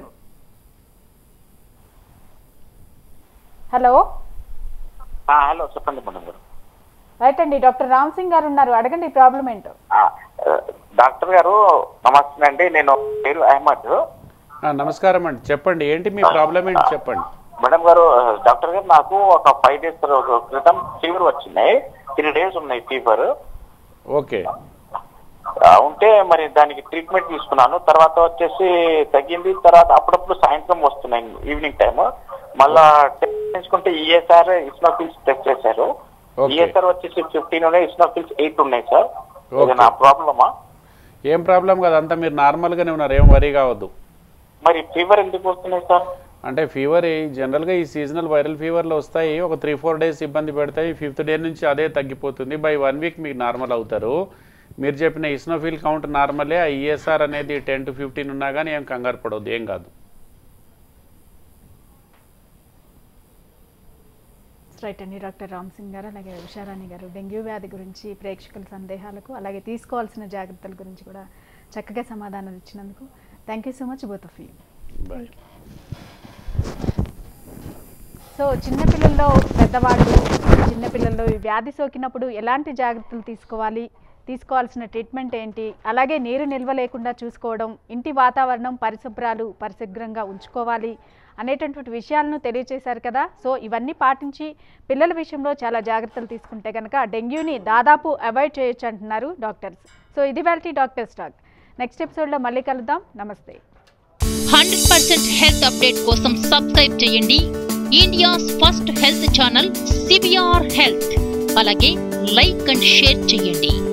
హలో ఆ, హలో చెప్పండి మేడం గారు రైట్ అండి డాక్టర్ రామ్ సింగ్ గారు ఉన్నారు అడగండి ప్రాబ్లం ఏంటో ఆ, ఆ, డాక్టర్ గారు నమస్తే అండి నేను పేరు అహ్మద్ ఆ, నమస్కారం అండి చెప్పండి ఏంటి మీ ప్రాబ్లం ఏంటి చెప్పండి మేడం గారు డాక్టర్ గారు నాకు ఒక ఫైవ్ డేస్ క్రితం ఫీవర్ వచ్చినాయి త్రీ డేస్ ఉన్నాయి ఫీవర్ ఓకే ఉంటే మరి దానికి ట్రీట్మెంట్ తీసుకున్నాను తర్వాత వచ్చేసి తగ్గింది తర్వాత అప్పుడప్పుడు సాయంత్రం వస్తున్నాయి ఈవినింగ్ టైం మళ్ళా టెస్ట్ చేసుకుంటే ఈఎస్ఆర్ ఇస్నోఫిల్స్ టెస్ట్ చేశారు Okay. ఈఎస్ఆర్ వచ్చేసి ఫిఫ్టీన్ ఉన్నాయి ఇస్నోఫిల్స్ ఎయిట్ ఉన్నాయి సార్ Okay. ఇది నా ప్రాబ్లమా ఏం ప్రాబ్లం కాదు అంతా మీరు నార్మల్గానే ఉన్నారు ఏం వరీ కావద్దు మరి ఫీవర్ ఎందుకు వస్తున్నాయి సార్ అంటే ఫీవర్ జనరల్గా ఈ సీజనల్ వైరల్ ఫీవర్లు వస్తాయి ఒక త్రీ ఫోర్ డేస్ ఇబ్బంది పెడతాయి ఫిఫ్త్ డే నుంచి అదే తగ్గిపోతుంది బై వన్ వీక్ మీకు నార్మల్ అవుతారు మీరు చెప్పిన ఇస్నోఫిల్ కౌంట్ నార్మలే ఆ ఈఎస్ఆర్ అనేది టెన్ టు ఫిఫ్టీన్ ఉన్నా కానీ ఏం కంగారు పడవద్దు ఏం కాదు రైట్ అండి డాక్టర్ రామ్ సింగ్ గారు అలాగే ఉషారాణి గారు డెంగ్యూ వ్యాధి గురించి ప్రేక్షకుల సందేహాలకు అలాగే తీసుకోవాల్సిన జాగ్రత్తల గురించి కూడా చక్కగా సమాధానాలు ఇచ్చినందుకు thank you so much both of you bye so చిన్నపిల్లల్లో పెద్దవాళ్ళు చిన్నపిల్లల్లో ఈ వ్యాధి సోకినప్పుడు ఎలాంటి జాగ్రత్తలు తీసుకోవాలి తీసుకోవాల్సిన ట్రీట్మెంట్ ఏంటి అలాగే నీరు నిల్వ లేకుండా చూసుకోవడం ఇంటి వాతావరణం పరిశుభ్రాలు పరిశుభ్రంగా ఉంచుకోవాలి అనేటటువంటి విషయాలను తెలియజేశారు కదా సో ఇవన్నీ పాటించి పిల్లల విషయంలో చాలా జాగ్రత్తలు తీసుకుంటే కనుక డెంగ్యూని దాదాపు అవాయిడ్ చేయొచ్చు అంటున్నారు డాక్టర్స్ సో ఇది వాళ్ళ డాక్టర్ స్టాక్ నెక్స్ట్ ఎపిసోడ్లో మళ్ళీ కలుద్దాం నమస్తే హండ్రెడ్ పర్సెంట్ హెల్త్ అప్డేట్ కోసం సబ్స్క్రైబ్ చేయండి India's first health channel CBR health అలాగే లైక్ అండ్ షేర్ చేయండి